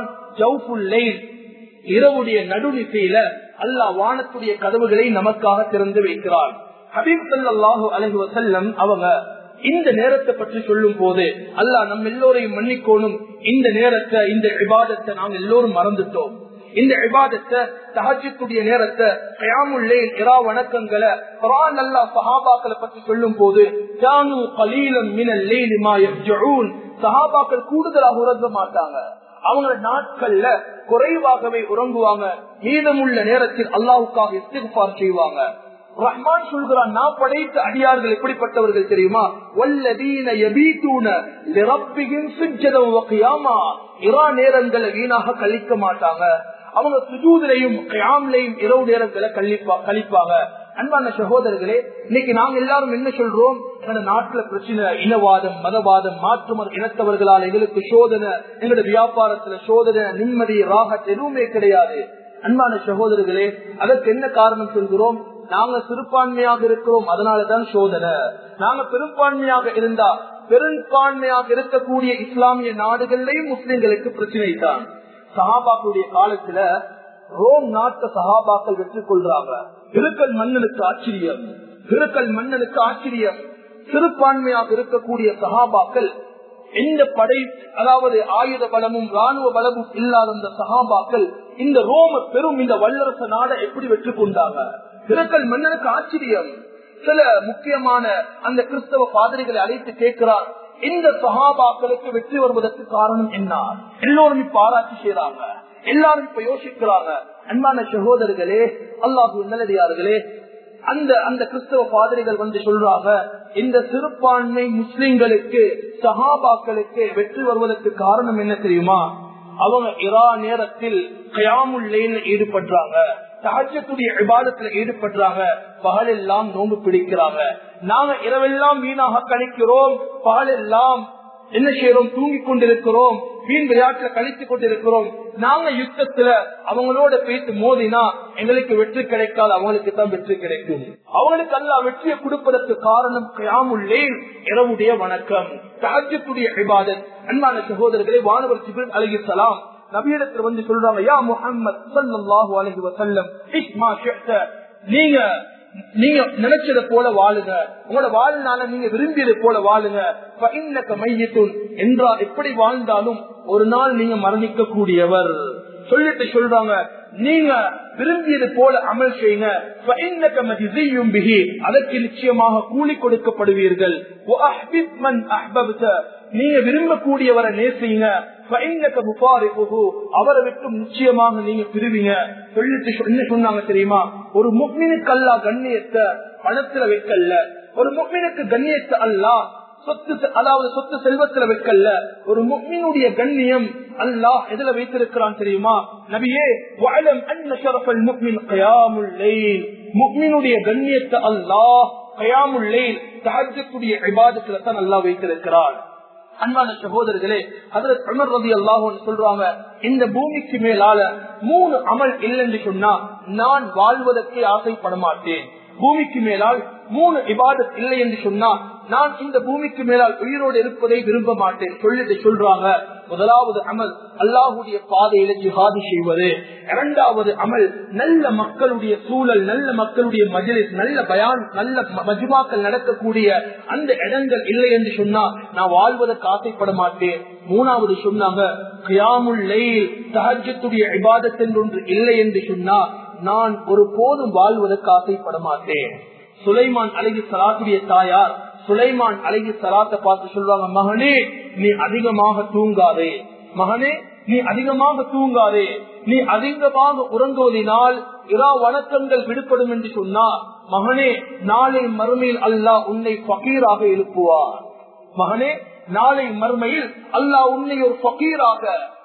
Speaker 1: இரவுடைய நடுநிசையில அல்லாஹ் வானத்துடைய கதவுகளை நமக்காக திறந்து வைக்கிறார் ஹபீப் சல்லாஹூ அலஹி வசல்லம் அவங்க இந்த நேரத்தை பற்றி சொல்லும் போது அல்லாஹ் நம்ம எல்லோரையும் மன்னிக்கோணும் இந்த நேரத்தை இந்த விவாதத்தை நாங்க எல்லோரும் மறந்துட்டோம் இந்த விவாதத்தை தஹஜத்துடைய நேரத்தை கயாமுல்லே இரா வணக்கங்களை குரான் அல்லா சஹாபாக்களை பற்றி சொல்லும் போது ஜானு கலீலம் மினல் லைலி மா யஹ்ஜூன் சஹாபாக்கள் கூடுதலாக உறங்க மாட்டாங்க அவங்க நாட்கள்ல குறைவாகவே உறங்குவாங்க மீதமுள்ள நேரத்தில் அல்லாஹுக்காக இஸ்திஃபார் செய்வாங்க ரஹ்மான் சொல்கிறான் நான் படைத்த அடியார்கள் எப்படிப்பட்டவர்கள் தெரியுமா வல்லதீன யபீதூன லிரப்பிஹிம் சுஜ்ஜதம் வ கியாமா இரா நேரங்களை வீணாக கழிக்க மாட்டாங்க அவங்க சுஜூதிலையும் கியாம்லையும் இரவு நேரங்களை கழிப்பா கழிப்பாங்க அன்பான சகோதரர்களே இன்னைக்கு நாங்க எல்லாரும் என்ன சொல்றோம் எங்க நாட்டுல பிரச்சனை இனவாதம் மதவாதம் மாற்றுமர் இனத்தவர்களால் எங்களுக்கு சோதனை எங்களோட வியாபாரத்துல சோதனை நிம்மதி ராகத் எதுவுமே கிடையாது அன்பான சகோதரர்களே அதற்கு என்ன காரணம் சொல்கிறோம் நாங்க சிறுபான்மையாக இருக்கிறோம் அதனாலதான் சோதனை நாங்க பெரும்பான்மையாக இருந்தா பெரும்பான்மையாக இருக்கக்கூடிய இஸ்லாமிய நாடுகள்லயும் முஸ்லிம்களுக்கு பிரச்சனை தான் சஹாபாக்களுடைய காலத்துல ரோம் நாட்டு சஹாபாக்கள் வெற்றி கொள்றாங்க திருக்கல் மன்னனுக்கு ஆச்சரியம் திருக்கல் மன்னனுக்கு ஆச்சரியம் சிறுபான்மையாக இருக்கக்கூடிய சஹாபாக்கள் எந்த படை அதாவது ஆயுத பலமும் ராணுவ பலமும் இல்லாத அந்த சஹாபாக்கள் இந்த ரோம பெரும் இந்த வல்லரசு நாடை எப்படி வெற்றி கொண்டாங்க திருக்கல் மன்னனுக்கு ஆச்சரியம் சில முக்கியமான அந்த கிறிஸ்தவ பாதிரிகளை அழைத்து கேட்கிறார் இந்த சஹாபாக்களுக்கு வெற்றி வருவதற்கு காரணம் என்ன எல்லோரும் இப்ப ஆராய்ச்சி செய்யறாங்க எல்லாரும் இப்ப யோசிக்கிறாங்க அன்பான சகோதரர்களே அல்லாஹு நல்லடியார்களே அந்த அந்த கிறிஸ்தவ பாதிரிகள் வந்து சொல்றாங்க இந்த சிறுபான்மை முஸ்லிம்களுக்கு சஹாபாக்களுக்கு வெற்றி வருவதற்கு காரணம் என்ன தெரியுமா அவங்க இரா நேரத்தில் கயாமுல்லைன்னு ஈடுபடுறாங்க சஹஜத்துடைய விவாதத்துல ஈடுபடுறாங்க பகலெல்லாம் நோன்பு பிடிக்கிறாங்க நாங்க இரவெல்லாம் வீணாக கழிக்கிறோம் பகலெல்லாம் என்ன செய்யறோம் தூங்கிக் கொண்டிருக்கிறோம் வீண் விளையாட்டுல கழித்துக் கொண்டிருக்கிறோம் நாங்க யுத்தத்துல அவங்களோட பேசி மோதினா எங்களுக்கு வெற்றி கிடைக்காது அவங்களுக்கு தான் வெற்றி கிடைக்கும் அவங்களுக்கு அல்ல வெற்றியை கொடுப்பதற்கு காரணம் கயாமுள்ளே இரவுடைய வணக்கம் சாஜத்துடைய விவாதத் அன்பான சகோதரர்களே வானவர் சிபின் அழகிசலாம் நபியிடத்தில் வந்து சொல்றாங்க யா முஹம்மத் ஸல்லல்லாஹு அலைஹி வஸல்லம் இஸ்மா ஷிஅத நீங்க நீங்க நினைச்சத போல வாழுங்க உங்களோட வாழ்நாள நீங்க விரும்பியது போல வாழுங்க ஃபஇன்னக மையத்துன் என்றால் எப்படி வாழ்ந்தாலும் ஒரு நாள் நீங்க மரணிக்க கூடியவர் சொல்லிட்டு சொல்றாங்க நீங்க விரும்பியது போல அமல் செய்யுங்க ஃபஇன்னக மஜ்ஸியும் பிஹி அதற்கு நிச்சயமாக கூலி கொடுக்கப்படுவீர்கள் வஅஹ்பிப் மன் அஹ்பப்த நீங்க விரும்பக்கூடியவரை நேசிங்க ஃபஇன்னக முஃபாரிகுஹு அவரை விட்டு நிச்சயமாக நீங்க பிரிவீங்க சொல்லிட்டு சொ- என்ன சொன்னாங்க தெரியுமா ஒரு முக்மினுக்கு அல்லாஹ் கண்ணியத்தை பணத்துல வைக்கல ஒரு முக்மினுக்கு கண்ணியத்தை அல்லாஹ் சொத்து செ- அதாவது சொத்து செல்வத்துல வைக்கல ஒரு முக்மினுடைய கண்ணியம் அல்லாஹ் எதுல வைத்திருக்கிறான் தெரியுமா நபியே வஅலம் அன்ன ஷரஃபல் முக்மின் கியாமுல் லைல் முக்மினுடைய கண்ணியத்தை அல்லாஹ் கியாமுல் லைல் தஹஜ்ஜுடைய இபாதத்துல தான் அல்லாஹ் வைத்திருக்கிறான் அன்பான சகோதரர்களே அதில் உமர் ரதி அல்லாஹ் சொல்றாங்க இந்த பூமிக்கு மேலால மூணு அமல் இல்லைன்னு சொன்னா நான் வாழ்வதற்கு ஆசைப்பட மாட்டேன் பூமிக்கு மேலால் மூணு இபாதத் இல்லை என்று சொன்னா நான் இந்த பூமிக்கு மேலால் உயிரோடு இருப்பதை விரும்ப மாட்டேன் சொல்லிட்டு சொல்றாங்க முதலாவது அமல் அல்லாஹுடைய பாதையில ஜிஹாது செய்வது இரண்டாவது அமல் நல்ல மக்களுடைய சூழல் நல்ல மக்களுடைய மஜலிஸ் நல்ல பயான் நல்ல ம- மஜ்மாக்கள் நடக்கக்கூடிய அந்த இடங்கள் இல்லை என்று சொன்னா நான் வாழ்வதற்கு ஆசைப்பட மாட்டேன் மூணாவது சொன்னாங்க கியாமுல் லைல் தஹஜ்ஜத்துடைய இபாதத் என்று ஒன்று இல்லை என்று சொன்னா நான் ஒரு போதும் வாழ்வதற்கு ஆசைப்பட மாட்டேன் சுலைமான் அழகி சலாத்துடைய தாயார் சுலைமான் அழகி சலாத்தை பார்த்து சொல்றாங்க மகனே நீ அதிகமாக தூங்காதே மகனே நீ அதிகமாக தூங்காதே நீ அதிகமாக உறங்குவதினால் இரா வணக்கங்கள் விடுபடும் என்று சொன்னா மகனே நாளை மறுமையில் அல்லாஹ் உன்னை பகீராக எழுப்புவார் மகனே நாளை மறுமையில் அல்லாஹ் உன்னை ஒரு பகீராக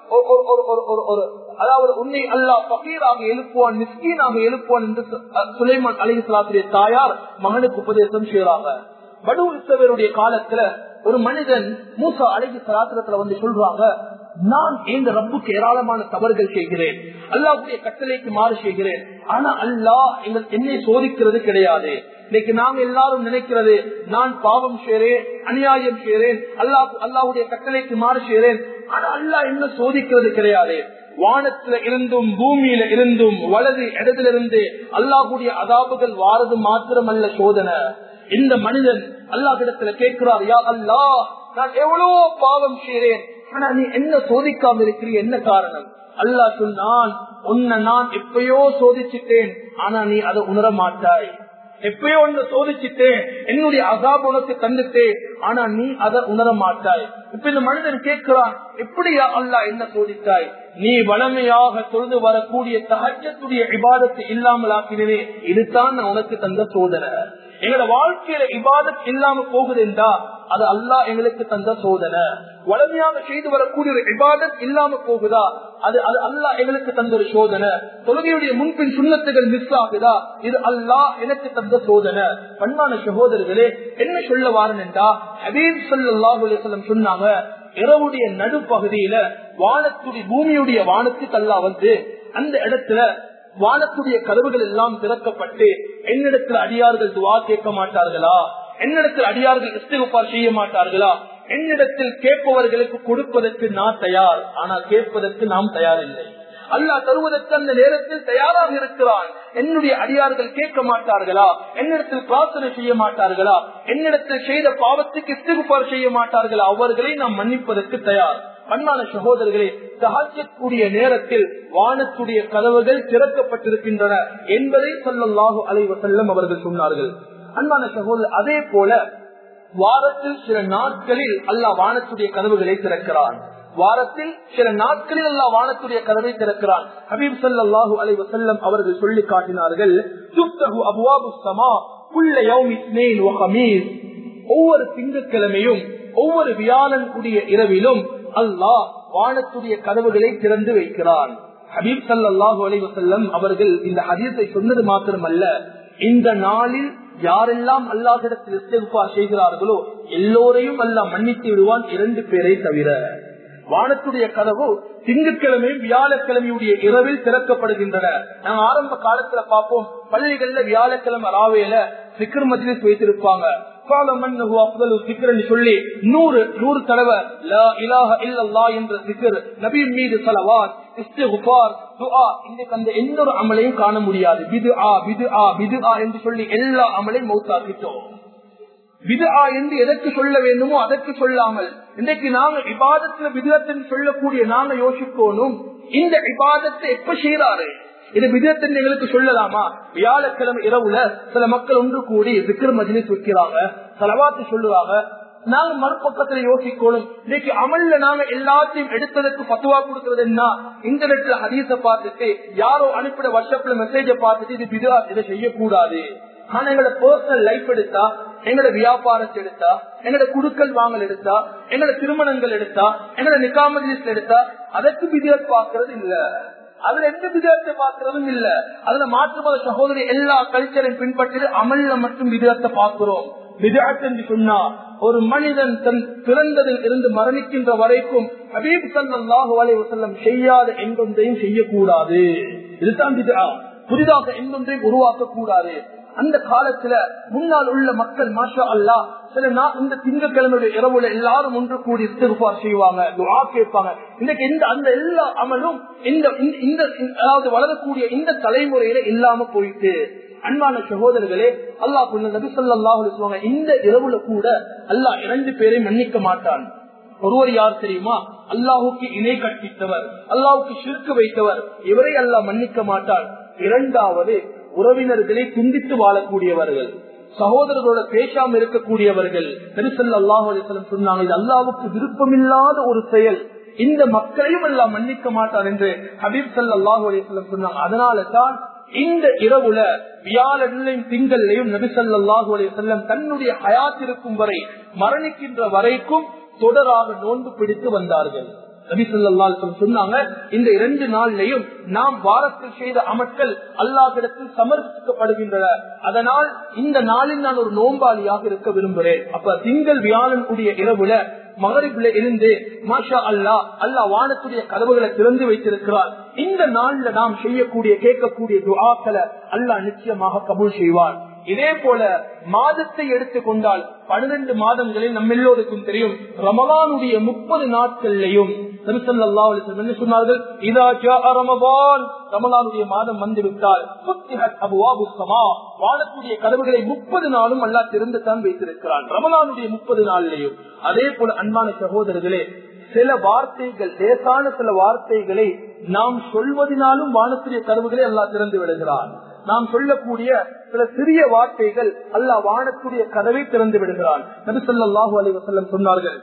Speaker 1: ஒரு அதாவது உன்னை அல்லாஹ் பகீராக எழுப்புவான் மிஸ்கீனாக எழுப்புவான் என்று சுலைமான் அலிஸ்லாத்துடைய தாயார் மகனுக்கு உபதேசம் செய்யறாங்க படு உற்சவருடைய காலத்துல ஒரு மனிதன் மூசா அழகி சராத்திரத்துல வந்து சொல்றாங்க நான் இந்த ரப்புக்கு ஏராளமான தவறுகள் செய்கிறேன் அல்லாவுடைய கட்டளைக்கு மாறு செய்கிறேன் ஆனா அல்லாஹ் எங்கள் என்னை சோதிக்கிறது கிடையாது இன்னைக்கு நாங்க எல்லாரும் நினைக்கிறது நான் பாவம் செய்றேன் அநியாயம் செய்றேன் அல்லாஹ் அல்லாவுடைய கட்டளைக்கு மாறு செய்றேன் ஆனா அல்லாஹ் என்ன சோதிக்கிறது கிடையாது வானத்துல இருந்தும் பூமியில இருந்தும் வலது இடத்திலிருந்து அல்லாஹுடைய அதாபுகள் வாரது மாத்திரமல்ல சோதனை இந்த மனிதன் அல்லாஹிடத்துல கேட்கிறார் யா அல்லா நான் எவ்வளவு பாவம் செய்றேன் ஆனா நீ என்ன சோதிக்காம இருக்கிறீ என்ன காரணம் அல்லா சொன்னான் உன்னை நான் எப்பயோ சோதிச்சுட்டேன் ஆனா நீ அதை உணர மாட்டாய் எப்பயோ ஒன்று சோதிச்சுட்டேன் என்னுடைய அசாப் உனக்கு தந்துட்டேன் ஆனா நீ அதை உணர மாட்டாய் இப்ப இந்த மனிதன் கேட்கிறான் எப்படியா அல்லா என்ன சோதித்தாய் நீ வளமையாக தொழுது வரக்கூடிய தகச்சத்துடைய விவாதத்தை இல்லாமல் ஆக்கினே இதுதான் நான் உனக்கு தந்த சோதனை எங்களோட வாழ்க்கையில இபாதத் இல்லாம போகுது என்றா அது அல்லாஹ் எங்களுக்கு தந்த சோதனை வளமையாக செய்து வரக்கூடிய ஒரு இபாதத் இல்லாம போகுதா அது அது அல்லாஹ் எங்களுக்கு தந்த ஒரு சோதனை தொழுகையுடைய முன்பின் சுண்ணத்துகள் மிஸ் ஆகுதா இது அல்லாஹ் எனக்கு தந்த சோதனை பண்பான சகோதரர்களே என்ன சொல்ல வாரன் என்றா ஹபீப் சொல்லாஹ் சொன்னாங்க இரவுடைய நடுப்பகுதியில வானத்துடைய பூமியுடைய வானத்துக்கு அல்லா வந்து அந்த இடத்துல வானத்துடைய கதவுகள் எல்லாம் திறக்கப்பட்டு என்னிடத்தில் அடியார்கள் துவா கேட்க மாட்டார்களா என்னிடத்தில் அடியார்கள் இஸ்திகுப்பார் செய்ய மாட்டார்களா என்னிடத்தில் கேட்பவர்களுக்கு கொடுப்பதற்கு நான் தயார் ஆனால் கேட்பதற்கு நாம் தயார் இல்லை அல்லா தருவதற்கு அந்த நேரத்தில் தயாராக இருக்கிறான் என்னுடைய அடியார்கள் கேட்க மாட்டார்களா என்னிடத்தில் பிரார்த்தனை செய்ய மாட்டார்களா என்னிடத்தில் செய்த பாவத்துக்கு இஸ்திகுப்பார் செய்ய மாட்டார்களா அவர்களை நாம் மன்னிப்பதற்கு தயார் அன்பான சகோதரர்களே சகாஜக்கூடிய நேரத்தில் வானத்துடைய கதவுகள் திறக்கப்பட்டிருக்கின்றன என்பதை சொல்லல்லாஹு அலைவசல்லம் அவர்கள் சொன்னார்கள் அன்பான சகோதரர் அதே போல வாரத்தில் சில நாட்களில் அல்லாஹ் வானத்துடைய கதவுகளை திறக்கிறான் வாரத்தில் சில நாட்களில் அல்லா வானத்துடைய கதவை திறக்கிறான் ஹபீப் சல்லாஹூ அலை வசல்லம் அவர்கள் சொல்லி காட்டினார்கள் ஒவ்வொரு திங்கட்கிழமையும் ஒவ்வொரு வியாழன் கூடிய இரவிலும் அல்லாஹ் வானத்துடைய கதவுகளை திறந்து வைக்கிறான் ஹபீப் சல்லாஹூ அலை வசல்லம் அவர்கள் இந்த ஹதீஸை சொன்னது மாத்திரமல்ல இந்த நாளில் யாரெல்லாம் அல்லாஹிடத்தில் இஸ்திஃபா செய்கிறார்களோ எல்லோரையும் அல்லாஹ் மன்னித்து விடுவான் இரண்டு பேரை தவிர வானத்துடைய கதவு திங்கட்கிழமையும் வியாழக்கிழமையுடைய இரவில் திறக்கப்படுகின்றன நாங்க ஆரம்ப காலத்துல பார்ப்போம் பள்ளிகள்ல வியாழக்கிழமை ராவையில சிக்கர் மஜ்லிஸ் வைத்திருப்பாங்க சொல்லி நூறு நூறு தடவை என்ற சிக்கர் நபியின் மீது சலவாத் அந்த எந்த ஒரு அமலையும் காண முடியாது பிது ஆ பிது ஆ பிது ஆ என்று சொல்லி எல்லா அமலையும் மௌத்தாக்கிட்டோம் விதா என்று எதற்கு சொல்ல வேண்டுமோ அதற்கு சொல்லாமல் இன்றைக்கு நாங்க விவாதத்துல விதத்தின் சொல்லக்கூடிய நாங்க யோசிக்கணும் இந்த விவாதத்தை எப்ப செய்யறாரு இது விதத்தின் எங்களுக்கு சொல்லலாமா வியாழக்கிழமை இரவுல சில மக்கள் ஒன்று கூடி விக்ரம் மஜினிஸ் வைக்கிறாங்க செலவாத்து சொல்லுவாங்க நாங்க மறுபக்கத்துல யோசிக்கணும் இன்னைக்கு அமல்ல நாங்க எல்லாத்தையும் எடுத்ததற்கு பத்துவா கொடுக்கறது என்ன இன்டர்நெட்ல ஹதீஸ பார்த்துட்டு யாரோ அனுப்பிட வாட்ஸ்அப்ல மெசேஜ பார்த்துட்டு இது விதா இதை செய்யக்கூடாது ஆனா எங்களோட பர்சனல் லைஃப் எடுத்தா எங்களோட வியாபாரத்தை எடுத்தா எங்களோட குடுக்கல் வாங்கல் எடுத்தா எங்களோட திருமணங்கள் எடுத்தா எங்களோட நிகாமஜிஸ்ட் எடுத்தா அதற்கு விதியத் பாக்குறது இல்ல அதுல எந்த விதத்தை பாக்குறதும் இல்ல அதுல மாற்று மத சகோதரி எல்லா கல்ச்சரையும் பின்பற்றி அமல்ல மட்டும் விதத்தை பார்க்கிறோம் விதாத் என்று சொன்னா ஒரு மனிதன் தன் பிறந்ததில் இருந்து மரணிக்கின்ற வரைக்கும் ஹபீப் சல்லாஹு அலைவசல்லம் செய்யாத எங்கொன்றையும் செய்யக்கூடாது இதுதான் விதா புதிதாக எங்கொன்றையும் உருவாக்க கூடாது அந்த காலத்துல முன்னால் உள்ள மக்கள் மாஷா அல்லா சில நாள் இந்த திங்கக்கிழமையுடைய இரவுல எல்லாரும் ஒன்று கூடி திருப்பார் செய்வாங்க துவா கேட்பாங்க இன்னைக்கு இந்த அந்த எல்லா அமலும் இந்த இந்த அதாவது வளரக்கூடிய இந்த தலைமுறையில இல்லாம போயிட்டு அன்பான சகோதரர்களே அல்லாஹ் நபி சொல்லாஹு சொல்லுவாங்க இந்த இரவுல கூட அல்லாஹ் இரண்டு பேரை மன்னிக்க மாட்டான் ஒருவர் யார் தெரியுமா அல்லாஹுக்கு இணை கற்பித்தவர் அல்லாஹுக்கு சிறுக்கு வைத்தவர் இவரை அல்லாஹ் மன்னிக்க மாட்டான் இரண்டாவது உறவினர்களை துண்டித்து வாழக்கூடியவர்கள் சகோதரர்களோட பேசாம இருக்கக்கூடியவர்கள் நெரிசல் அல்லாஹ் சொன்னாங்க இது அல்லாவுக்கு விருப்பமில்லாத ஒரு செயல் இந்த மக்களையும் எல்லாம் மன்னிக்க மாட்டார் என்று ஹபீப் சல் அல்லாஹு அலிஸ்லம் சொன்னாங்க அதனால தான் இந்த இரவுல வியாழன்லையும் திங்கள்லையும் நபிசல்லாஹு அலைய செல்லம் தன்னுடைய ஹயாத்திருக்கும் வரை மரணிக்கின்ற வரைக்கும் தொடராக நோன்பு பிடித்து வந்தார்கள் நபிசல்லால் சொன்னாங்க இந்த இரண்டு நாள்லையும் நாம் வாரத்தில் செய்த அமட்கள் அல்லாஹிடத்தில் சமர்ப்பிக்கப்படுகின்றன அதனால் இந்த நாளில் நான் ஒரு நோம்பாளியாக இருக்க விரும்புகிறேன் அப்ப திங்கள் வியாழன் கூடிய இரவுல மகரிப்ல இருந்து மாஷா அல்லா அல்லா வானத்துடைய கதவுகளை திறந்து வைத்திருக்கிறார் இந்த நாள்ல நாம் செய்யக்கூடிய கேட்கக்கூடிய துஆக்களை அல்லாஹ் நிச்சயமாக கபூல் செய்வார் இதே போல மாதத்தை எடுத்துக் கொண்டால் பன்னிரண்டு மாதங்களில் நம்ம எல்லோருக்கும் தெரியும் ரமலானுடைய முப்பது நாட்கள்லையும் சொன்னார்கள் ரமலானுடைய மாதம் வந்துவிட்டால் வாழக்கூடிய கதவுகளை முப்பது நாளும் அல்லா திறந்துதான் வைத்திருக்கிறான் ரமலானுடைய முப்பது நாளிலையும் அதே போல அன்பான சகோதரர்களே சில வார்த்தைகள் லேசான சில வார்த்தைகளை நாம் சொல்வதனாலும் வானத்துடைய கதவுகளை அல்லா திறந்து விடுகிறான் நாம் சொல்லக்கூடிய சில சிறிய வார்த்தைகள் அல்லா வானத்துடைய கதவை திறந்து விடுகிறான் நபி சொல்லாஹு அலி வசல்லம் சொன்னார்கள்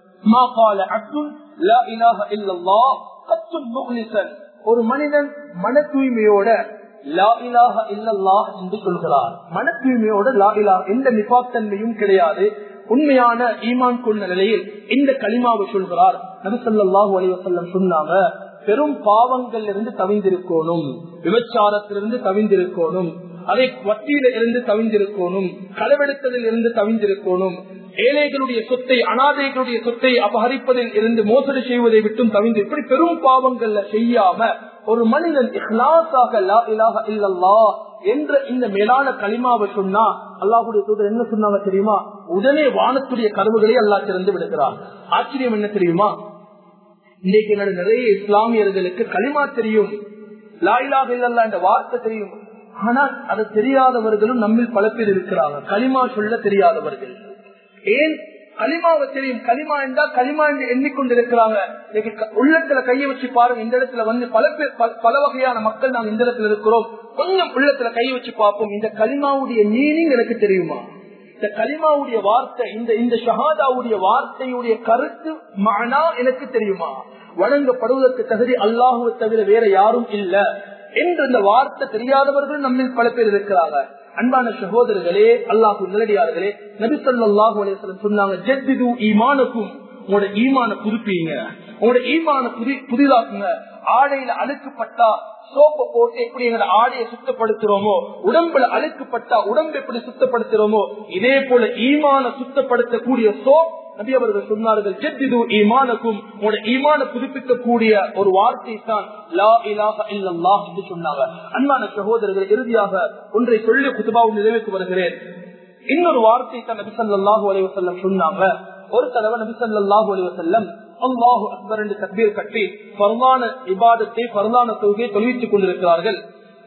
Speaker 1: ஒரு மனிதன் மன தூய்மையோட லா இலாஹ இல்லல்லா என்று சொல்கிறார் மன தூய்மையோட லா இலா எந்த நிபாத்தன்மையும் கிடையாது உண்மையான ஈமான் கொண்ட நிலையில் இந்த களிமாவை சொல்கிறார் நபிசல்லாஹு அலிவசல்லம் சொன்னாங்க பெரும் பாவங்கள் இருந்து தவிந்திருக்கணும் விபச்சாரத்திலிருந்து தவிந்திருக்கணும் அதை வட்டியில இருந்து தவிந்திருக்கணும் களவெடுத்ததில் இருந்து தவிந்திருக்கணும் ஏழைகளுடைய சொத்தை அனாதைகளுடைய சொத்தை அபகரிப்பதில் இருந்து மோசடி செய்வதை விட்டும் தவிந்து இப்படி பெரும் பாவங்கள்ல செய்யாம ஒரு மனிதன் இஹ்லாஸாக லா இலாஹ இல்லல்லா என்ற இந்த மேலான களிமாவை சொன்னா அல்லாஹுடைய தூதர் என்ன சொன்னாங்க தெரியுமா உடனே வானத்துடைய கதவுகளை அல்லாஹ் திறந்து விடுகிறார் ஆச்சரியம் என்ன தெரியுமா இன்றைக்கு நிறைய இஸ்லாமியர்களுக்கு களிமா தெரியும் லாயிலாக இல்லல்லா என்ற வார்த்தை தெரியும் ஆனால் அது தெரியாதவர்களும் நம்மில் பல பேர் இருக்கிறாங்க களிமா சொல்ல தெரியாதவர்கள் ஏன் களிமாவை தெரியும் களிமா என்றால் களிமா என்று எண்ணிக்கொண்டிருக்கிறாங்க உள்ளத்துல கையை வச்சு பாருங்க இந்த இடத்துல வந்து பல பேர் பல வகையான மக்கள் நாங்க இந்த இடத்துல இருக்கிறோம் கொஞ்சம் உள்ளத்துல கையை வச்சு பார்ப்போம் இந்த களிமாவுடைய மீனிங் எனக்கு தெரியுமா இந்த கலிமாவுடைய வார்த்தை இந்த இந்த ஷஹாதாவுடைய வார்த்தையுடைய கருத்து மானா எனக்கு தெரியுமா வழங்கப்படுவதற்கு தகுதி அல்லாஹுவை தவிர வேற யாரும் இல்ல என்று இந்த வார்த்தை தெரியாதவர்கள் நம்மில் பல பேர் இருக்கிறாங்க அன்பான சகோதரர்களே அல்லாஹு நிலடியார்களே நபிசல்லாஹு அலையம் சொன்னாங்க ஜெத்திது ஈமானுக்கும் உங்களோட ஈமான புதுப்பீங்க உங்களோட ஈமான புதி புதிதாக்குங்க ஆடையில அழுக்குப்பட்டா சோப்பை போட்டு எப்படி எங்களோட ஆடையை சுத்தப்படுத்துறோமோ உடம்புல அழுக்குப்பட்டா உடம்பு எப்படி சுத்தப்படுத்துறோமோ இதே போல ஈமான சுத்தப்படுத்தக்கூடிய சோப் நபி அவர்கள் சொன்னார்கள் ஜெத்திது ஈமானுக்கும் உங்களோட ஈமான புதுப்பிக்கக்கூடிய ஒரு வார்த்தை தான் லா இலாஹ இல்லல்லாஹ் என்று சொன்னாங்க அன்பான சகோதரர்கள் இறுதியாக ஒன்றை சொல்லி குத்துபாவும் நிறைவேற்றி வருகிறேன் இன்னொரு வார்த்தை தான் நபி சல்லாஹூ அலைவசல்லம் சொன்னாங்க ஒரு தடவை நபி சல்லாஹூ அலைவசல்லம் அல்லாஹு அக்பர் என்று தக்பீர் கட்டி பரவான இபாதத்தை பரவான தொகையை தொழுவித்துக் கொண்டிருக்கிறார்கள்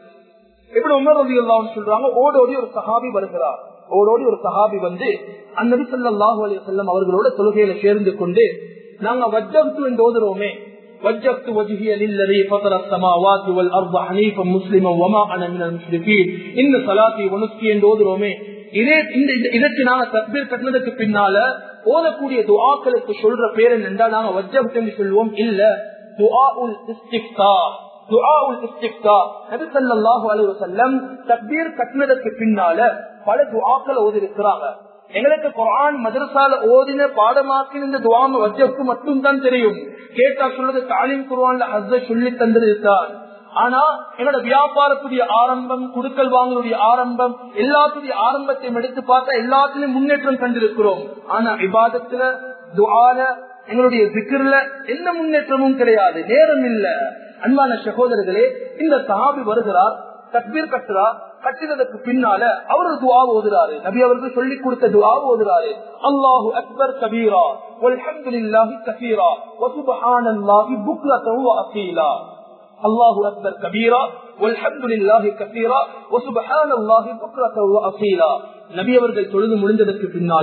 Speaker 1: இப்படி உமர் ரவி அல்லாஹ் சொல்றாங்க ஓடோடி ஒரு சஹாபி வருகிறார் ஓடோடி ஒரு சஹாபி வந்து அந்நபி சல்லாஹூ அலி செல்லம் அவர்களோட தொழுகையில சேர்ந்து கொண்டு நாங்க வஜ்ஜப்து என்று ஓதுறோமே وجهت وجهي للذي فطر السماوات والارض حنيفا مسلما وما انا من المشركين ان صلاتي ونسكي என்று ஓதுறோமே இதே இந்த இதற்கு நாங்க தக்பீர் கட்டினதுக்கு பின்னால ஓதக்கூடிய துஆக்களுக்கு சொல்ற பேர் என்னண்டா நாங்க வஜ்ஜப்து சொல்லுவோம் இல்ல துஆஉல் இஸ்திஃப்தா துஆஉல் இஸ்திஃப்தா நபி ஸல்லல்லாஹு அலைஹி வஸல்லம் தக்பீர் கட்டினதுக்கு பின்னால பல துஆக்களை ஓதி இருக்கிறாங்க எங்களுக்கு குரான் மதரசால ஓதின பாடமாக்கின இந்த துவாம வஜ்ஜப்க்கு மட்டும் தான் தெரியும் கேட்டா சொல்றது தாலிம் குர்ஆன்ல ஹஸ்ஸ சொல்லி தந்திருத்தான் ஆனா என்னோட வியாபாரத்துடைய ஆரம்பம் குடுக்கல் வாங்கலுடைய ஆரம்பம் எல்லாத்துடைய ஆரம்பத்தையும் எடுத்து பார்த்தா எல்லாத்திலும் முன்னேற்றம் கண்டிருக்கிறோம் ஆனா விவாதத்துல துஆல எங்களுடைய சிக்கர்ல எந்த முன்னேற்றமும் கிடையாது நேரம் இல்ல அன்பான சகோதரர்களே இந்த சஹாபி வருகிறார் தக்பீர் கட்டுறார் கட்டினதுக்கு பின்னால அவரு துவா ஓதுறாரு நபி அவருக்கு சொல்லி கொடுத்த துவா ஓதுறாரு அல்லாஹு அக்பர் கபீரா வல்ஹம்துலில்லாஹி கசீரா வசுபஹானல்லாஹி புக்ரத்தஹு வஅசீலா அல்லாஹு அக்பர் கபீரா வல்ஹம்துலில்லாஹி கசீரா வசுபஹானல்லாஹி புக்ரத்தஹு வஅசீலா நபி அவர்கள் தொழுது முடிந்ததற்கு பின்னால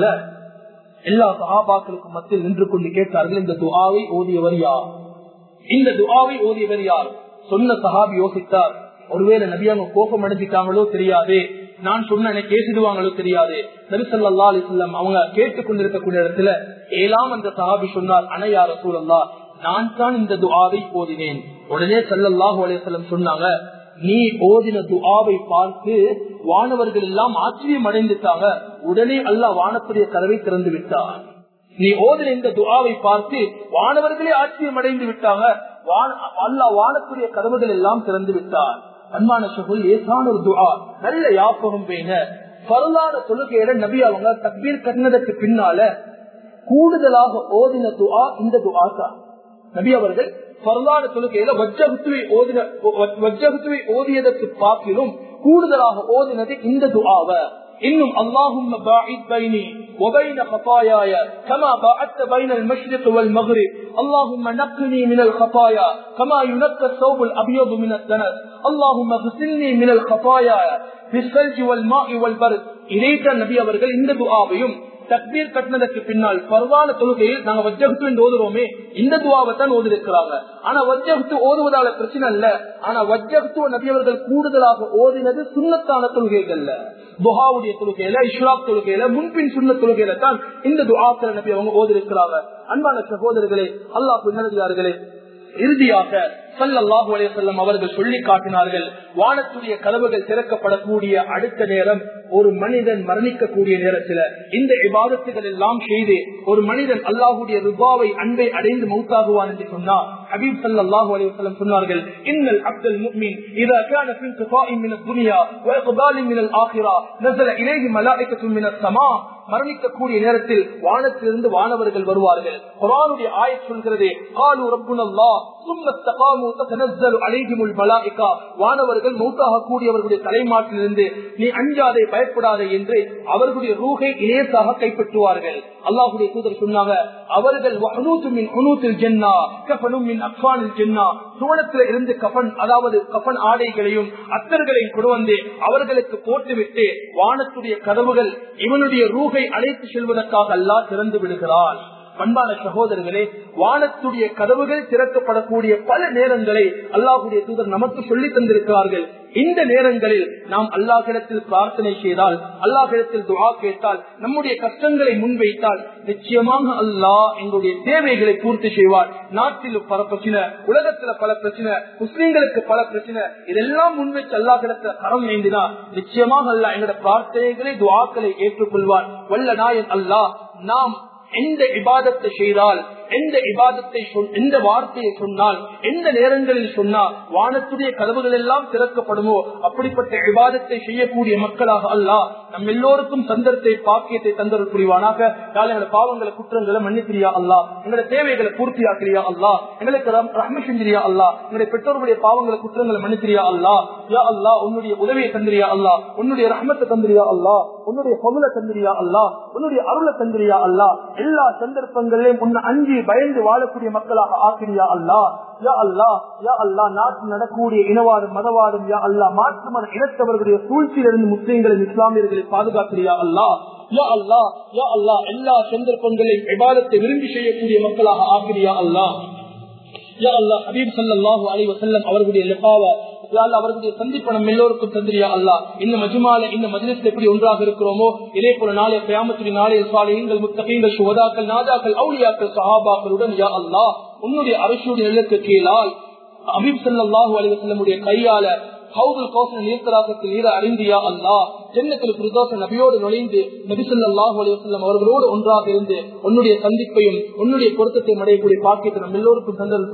Speaker 1: எல்லா சஹாபாக்களுக்கும் மத்தியில் நின்று கொண்டு கேட்டார்கள் இந்த துஆவை ஓதியவர் யார் இந்த துஆவை ஓதியவர் யார் சொன்ன சஹாபி யோசித்தார் ஒருவேளை நபியாங்க கோபம் அடைஞ்சிட்டாங்களோ தெரியாது நான் சொன்ன எனக்கு பேசிடுவாங்களோ தெரியாது நபிசல்லா அலிசல்லம் அவங்க கேட்டுக் கொண்டிருக்கக்கூடிய இடத்துல ஏலாம் அந்த சஹாபி சொன்னார் அனையார சூழல்லா நான் தான் இந்த துஆவை ஓதினேன் உடனே சல்லல்லாஹு அலிசல்லம் சொன்னாங்க நீ ஓதின துஆவை பார்த்து வானவர்கள் எல்லாம் ஆச்சரியம் அடைந்துட்டாங்க உடனே அல்லாஹ் வானத்துடைய கதவை திறந்து விட்டார் நீ ஓதின இந்த துஆவை பார்த்து வானவர்களே ஆச்சரியம் அடைந்து விட்டாங்க அல்லாஹ் வானத்துடைய கதவுகள் எல்லாம் திறந்து விட்டார் அன்பான சகுல் லேசான ஒரு துஆ நல்ல யாபகம் வேண பரலான தொழுகையில நபி அவங்க தக்பீர் கட்டினதுக்கு பின்னால கூடுதலாக ஓதின துஆ இந்த துஆ தான் நபி அவர்கள் பரலான தொழுகையில வஜ்ஜகுத்துவை ஓதின வஜ்ஜகுத்துவை ஓதியதற்கு பார்க்கிலும் கூடுதலாக ஓதினது இந்த துஆவ இன்னும் அல்லாஹும் பைனி وبين خطاياي كما باعدت بين المشرق والمغرب اللهم نقني من الخطايا كما ينقى الثوب الابيض من الدنس اللهم اغسلني من الخطايا بالثلج والماء والبرد இதைத்த நபி அவர்கள் இந்த துஆவையும் தக்பீர் கட்டினதற்கு பின்னால் பரவான தொழுகையில் நாங்க வஜ்ஜகுத்து என்று ஓதுறோமே இந்த துவாவைத்தான் ஓதிருக்கிறாங்க ஆனா வஜ்ஜகுத்து ஓதுவதால பிரச்சனை இல்ல ஆனா வஜ்ஜகுத்துவ நபியவர்கள் கூடுதலாக ஓதினது சுண்ணத்தான தொழுகைகள்ல புகாவுடைய தொழுகையில இஸ்லாப் தொழுகையில முன்பின் சுண்ண தொழுகையில தான் இந்த துவாக்கள் நபி அவங்க ஓதிருக்கிறாங்க அன்பான சகோதரர்களே அல்லாஹ் பின்னடியார்களே இறுதியாக சல்லாஹூ அலையம் அவர்கள் சொல்லி காட்டினார்கள் வானத்துடைய கதவுகள் திறக்கப்படக்கூடிய அடுத்த நேரம் ஒரு மனிதன் மரணிக்கக்கூடிய நேரத்தில் இந்த விவாதத்துகள் எல்லாம் செய்து ஒரு மனிதன் அல்லாஹுடைய ருபாவை அன்பை அடைந்து மௌத்தாகுவான் என்று சொன்னார் ஹபீப் சல்லாஹூ அலையம் சொன்னார்கள் இன்னல் அப்துல் முக்மின் இதா كان في انقطاع من الدنيا واقبال من الاخره نزل اليه ملائكه من السماء மரணிக்கக்கூடிய நேரத்தில் வானத்திலிருந்து வானவர்கள் வருவார்கள் குரானுடைய ஆயத் சொல்கிறது காலு ரப்புனல்லா வானவர்கள் மௌத்தாக கூடியவர்களுடைய தலைமாட்டிலிருந்து நீ அஞ்சாதே பயப்படாதே என்று அவர்களுடைய ரூகை இலேசாக கைப்பற்றுவார்கள் அல்லாஹுடைய தூதர் சொன்னாங்க அவர்கள் சுவனத்தில் இருந்து கபன் அதாவது கபன் ஆடைகளையும் அத்தர்களையும் கொண்டு வந்து அவர்களுக்கு போட்டுவிட்டு வானத்துடைய கதவுகள் இவனுடைய ரூகை அழைத்து செல்வதற்காக அல்லா திறந்து விடுகிறான் பண்பான சகோதரர்களே வானத்துடைய கதவுகள் திறக்கப்படக்கூடிய பல நேரங்களை அல்லாஹுடைய தூதர் நமக்கு சொல்லி தந்திருக்கிறார்கள் இந்த நேரங்களில் நாம் அல்லாஹிடத்தில் பிரார்த்தனை செய்தால் அல்லாஹிடத்தில் துவா கேட்டால் நம்முடைய கஷ்டங்களை முன்வைத்தால் நிச்சயமாக அல்லாஹ் எங்களுடைய தேவைகளை பூர்த்தி செய்வார் நாட்டில் பல பிரச்சனை உலகத்துல பல பிரச்சனை முஸ்லீம்களுக்கு பல பிரச்சனை இதெல்லாம் முன்வைச்சு அல்லாஹிடத்துல கரம் வேண்டினா நிச்சயமாக அல்லாஹ் எங்களுடைய பிரார்த்தனைகளை துவாக்களை ஏற்றுக்கொள்வார் வல்ல நாயன் அல்லாஹ் நாம் எந்த இபாதத்தை செய்தால் எந்த இபாதத்தை எந்த வார்த்தையை சொன்னால் எந்த நேரங்களில் சொன்னால் வானத்துடைய கதவுகள் எல்லாம் திறக்கப்படுமோ அப்படிப்பட்ட இபாதத்தை செய்யக்கூடிய மக்களாக அல்ல நம் எல்லோருக்கும் சந்தர்ப்பத்தை பாக்கியத்தை தந்தல் புரிவானாக எங்களோட பாவங்களை குற்றங்களை மன்னிக்கிறியா அல்லா எங்களோட தேவைகளை பூர்த்தியாக்கிறியா அல்லா எங்களுக்கு ரஹ்ம செஞ்சிரியா அல்லா எங்களுடைய பெற்றோர்களுடைய பாவங்களை குற்றங்களை மன்னிக்கிறியா அல்லா யா அல்லா உன்னுடைய உதவியை தந்திரியா அல்லா உன்னுடைய ரஹ்மத்தை தந்திரியா அல்லா உன்னுடைய பொருளை தந்திரியா அல்லா உன்னுடைய அருளை தந்திரியா அல்லா எல்லா சந்தர்ப்பங்களிலும் உன்னை அஞ்சு பயந்து வாழக்கூடிய மக்களாக ஆக்கிரியா அல்லா யா அல்லா யா அல்லா நாட்டில் நடக்கக்கூடிய இனவாடும் மதவாடும் யா அல்லா மாற்று மத இனத்தவர்களுடைய சூழ்ச்சியிலிருந்து முஸ்லீம்களின் இஸ்லாமியர்களை பாதுகாக்கிறியா அல்லா யா அல்லா யா அல்லா எல்லா சந்தர்ப்பங்களையும் விவாதத்தை விரும்பி செய்யக்கூடிய மக்களாக ஆக்கிரியா அல்லா யா அல்லா ஹபீப் சல்லாஹூ அலி வசல்லம் அவர்களுடைய லெப்பாவா அவர்களுடைய சந்திப்பு நம்ம எல்லோருக்கும் தந்திரியா அல்லா இந்த மஜுமால இந்த மஜிலத்தில் எப்படி ஒன்றாக இருக்கிறோமோ இதே போல நாளைய பிரயாமத்துடைய நாளைய சாலைகள் முத்தகங்கள் சுவதாக்கள் நாதாக்கள் அவுளியாக்கள் சஹாபாக்களுடன் யா அல்லா உன்னுடைய அரசுடைய நிலக்கு கீழால் அபீப் சல்லாஹூ அலிவசல்லமுடைய கையால ஹவுதுல் கௌசல் நீர்த்தராசத்தில் நீர அறிந்தியா அல்லா ஜென்னத்தில் பிரதோஷ நபியோடு நுழைந்து நபிசல்லாஹு அலிவசல்லம் அவர்களோடு ஒன்றாக இருந்து உன்னுடைய சந்திப்பையும் உன்னுடைய பொருத்தத்தை அடையக்கூடிய பாக்கியத்தை நம்ம எல்லோருக்கும் தந்தல்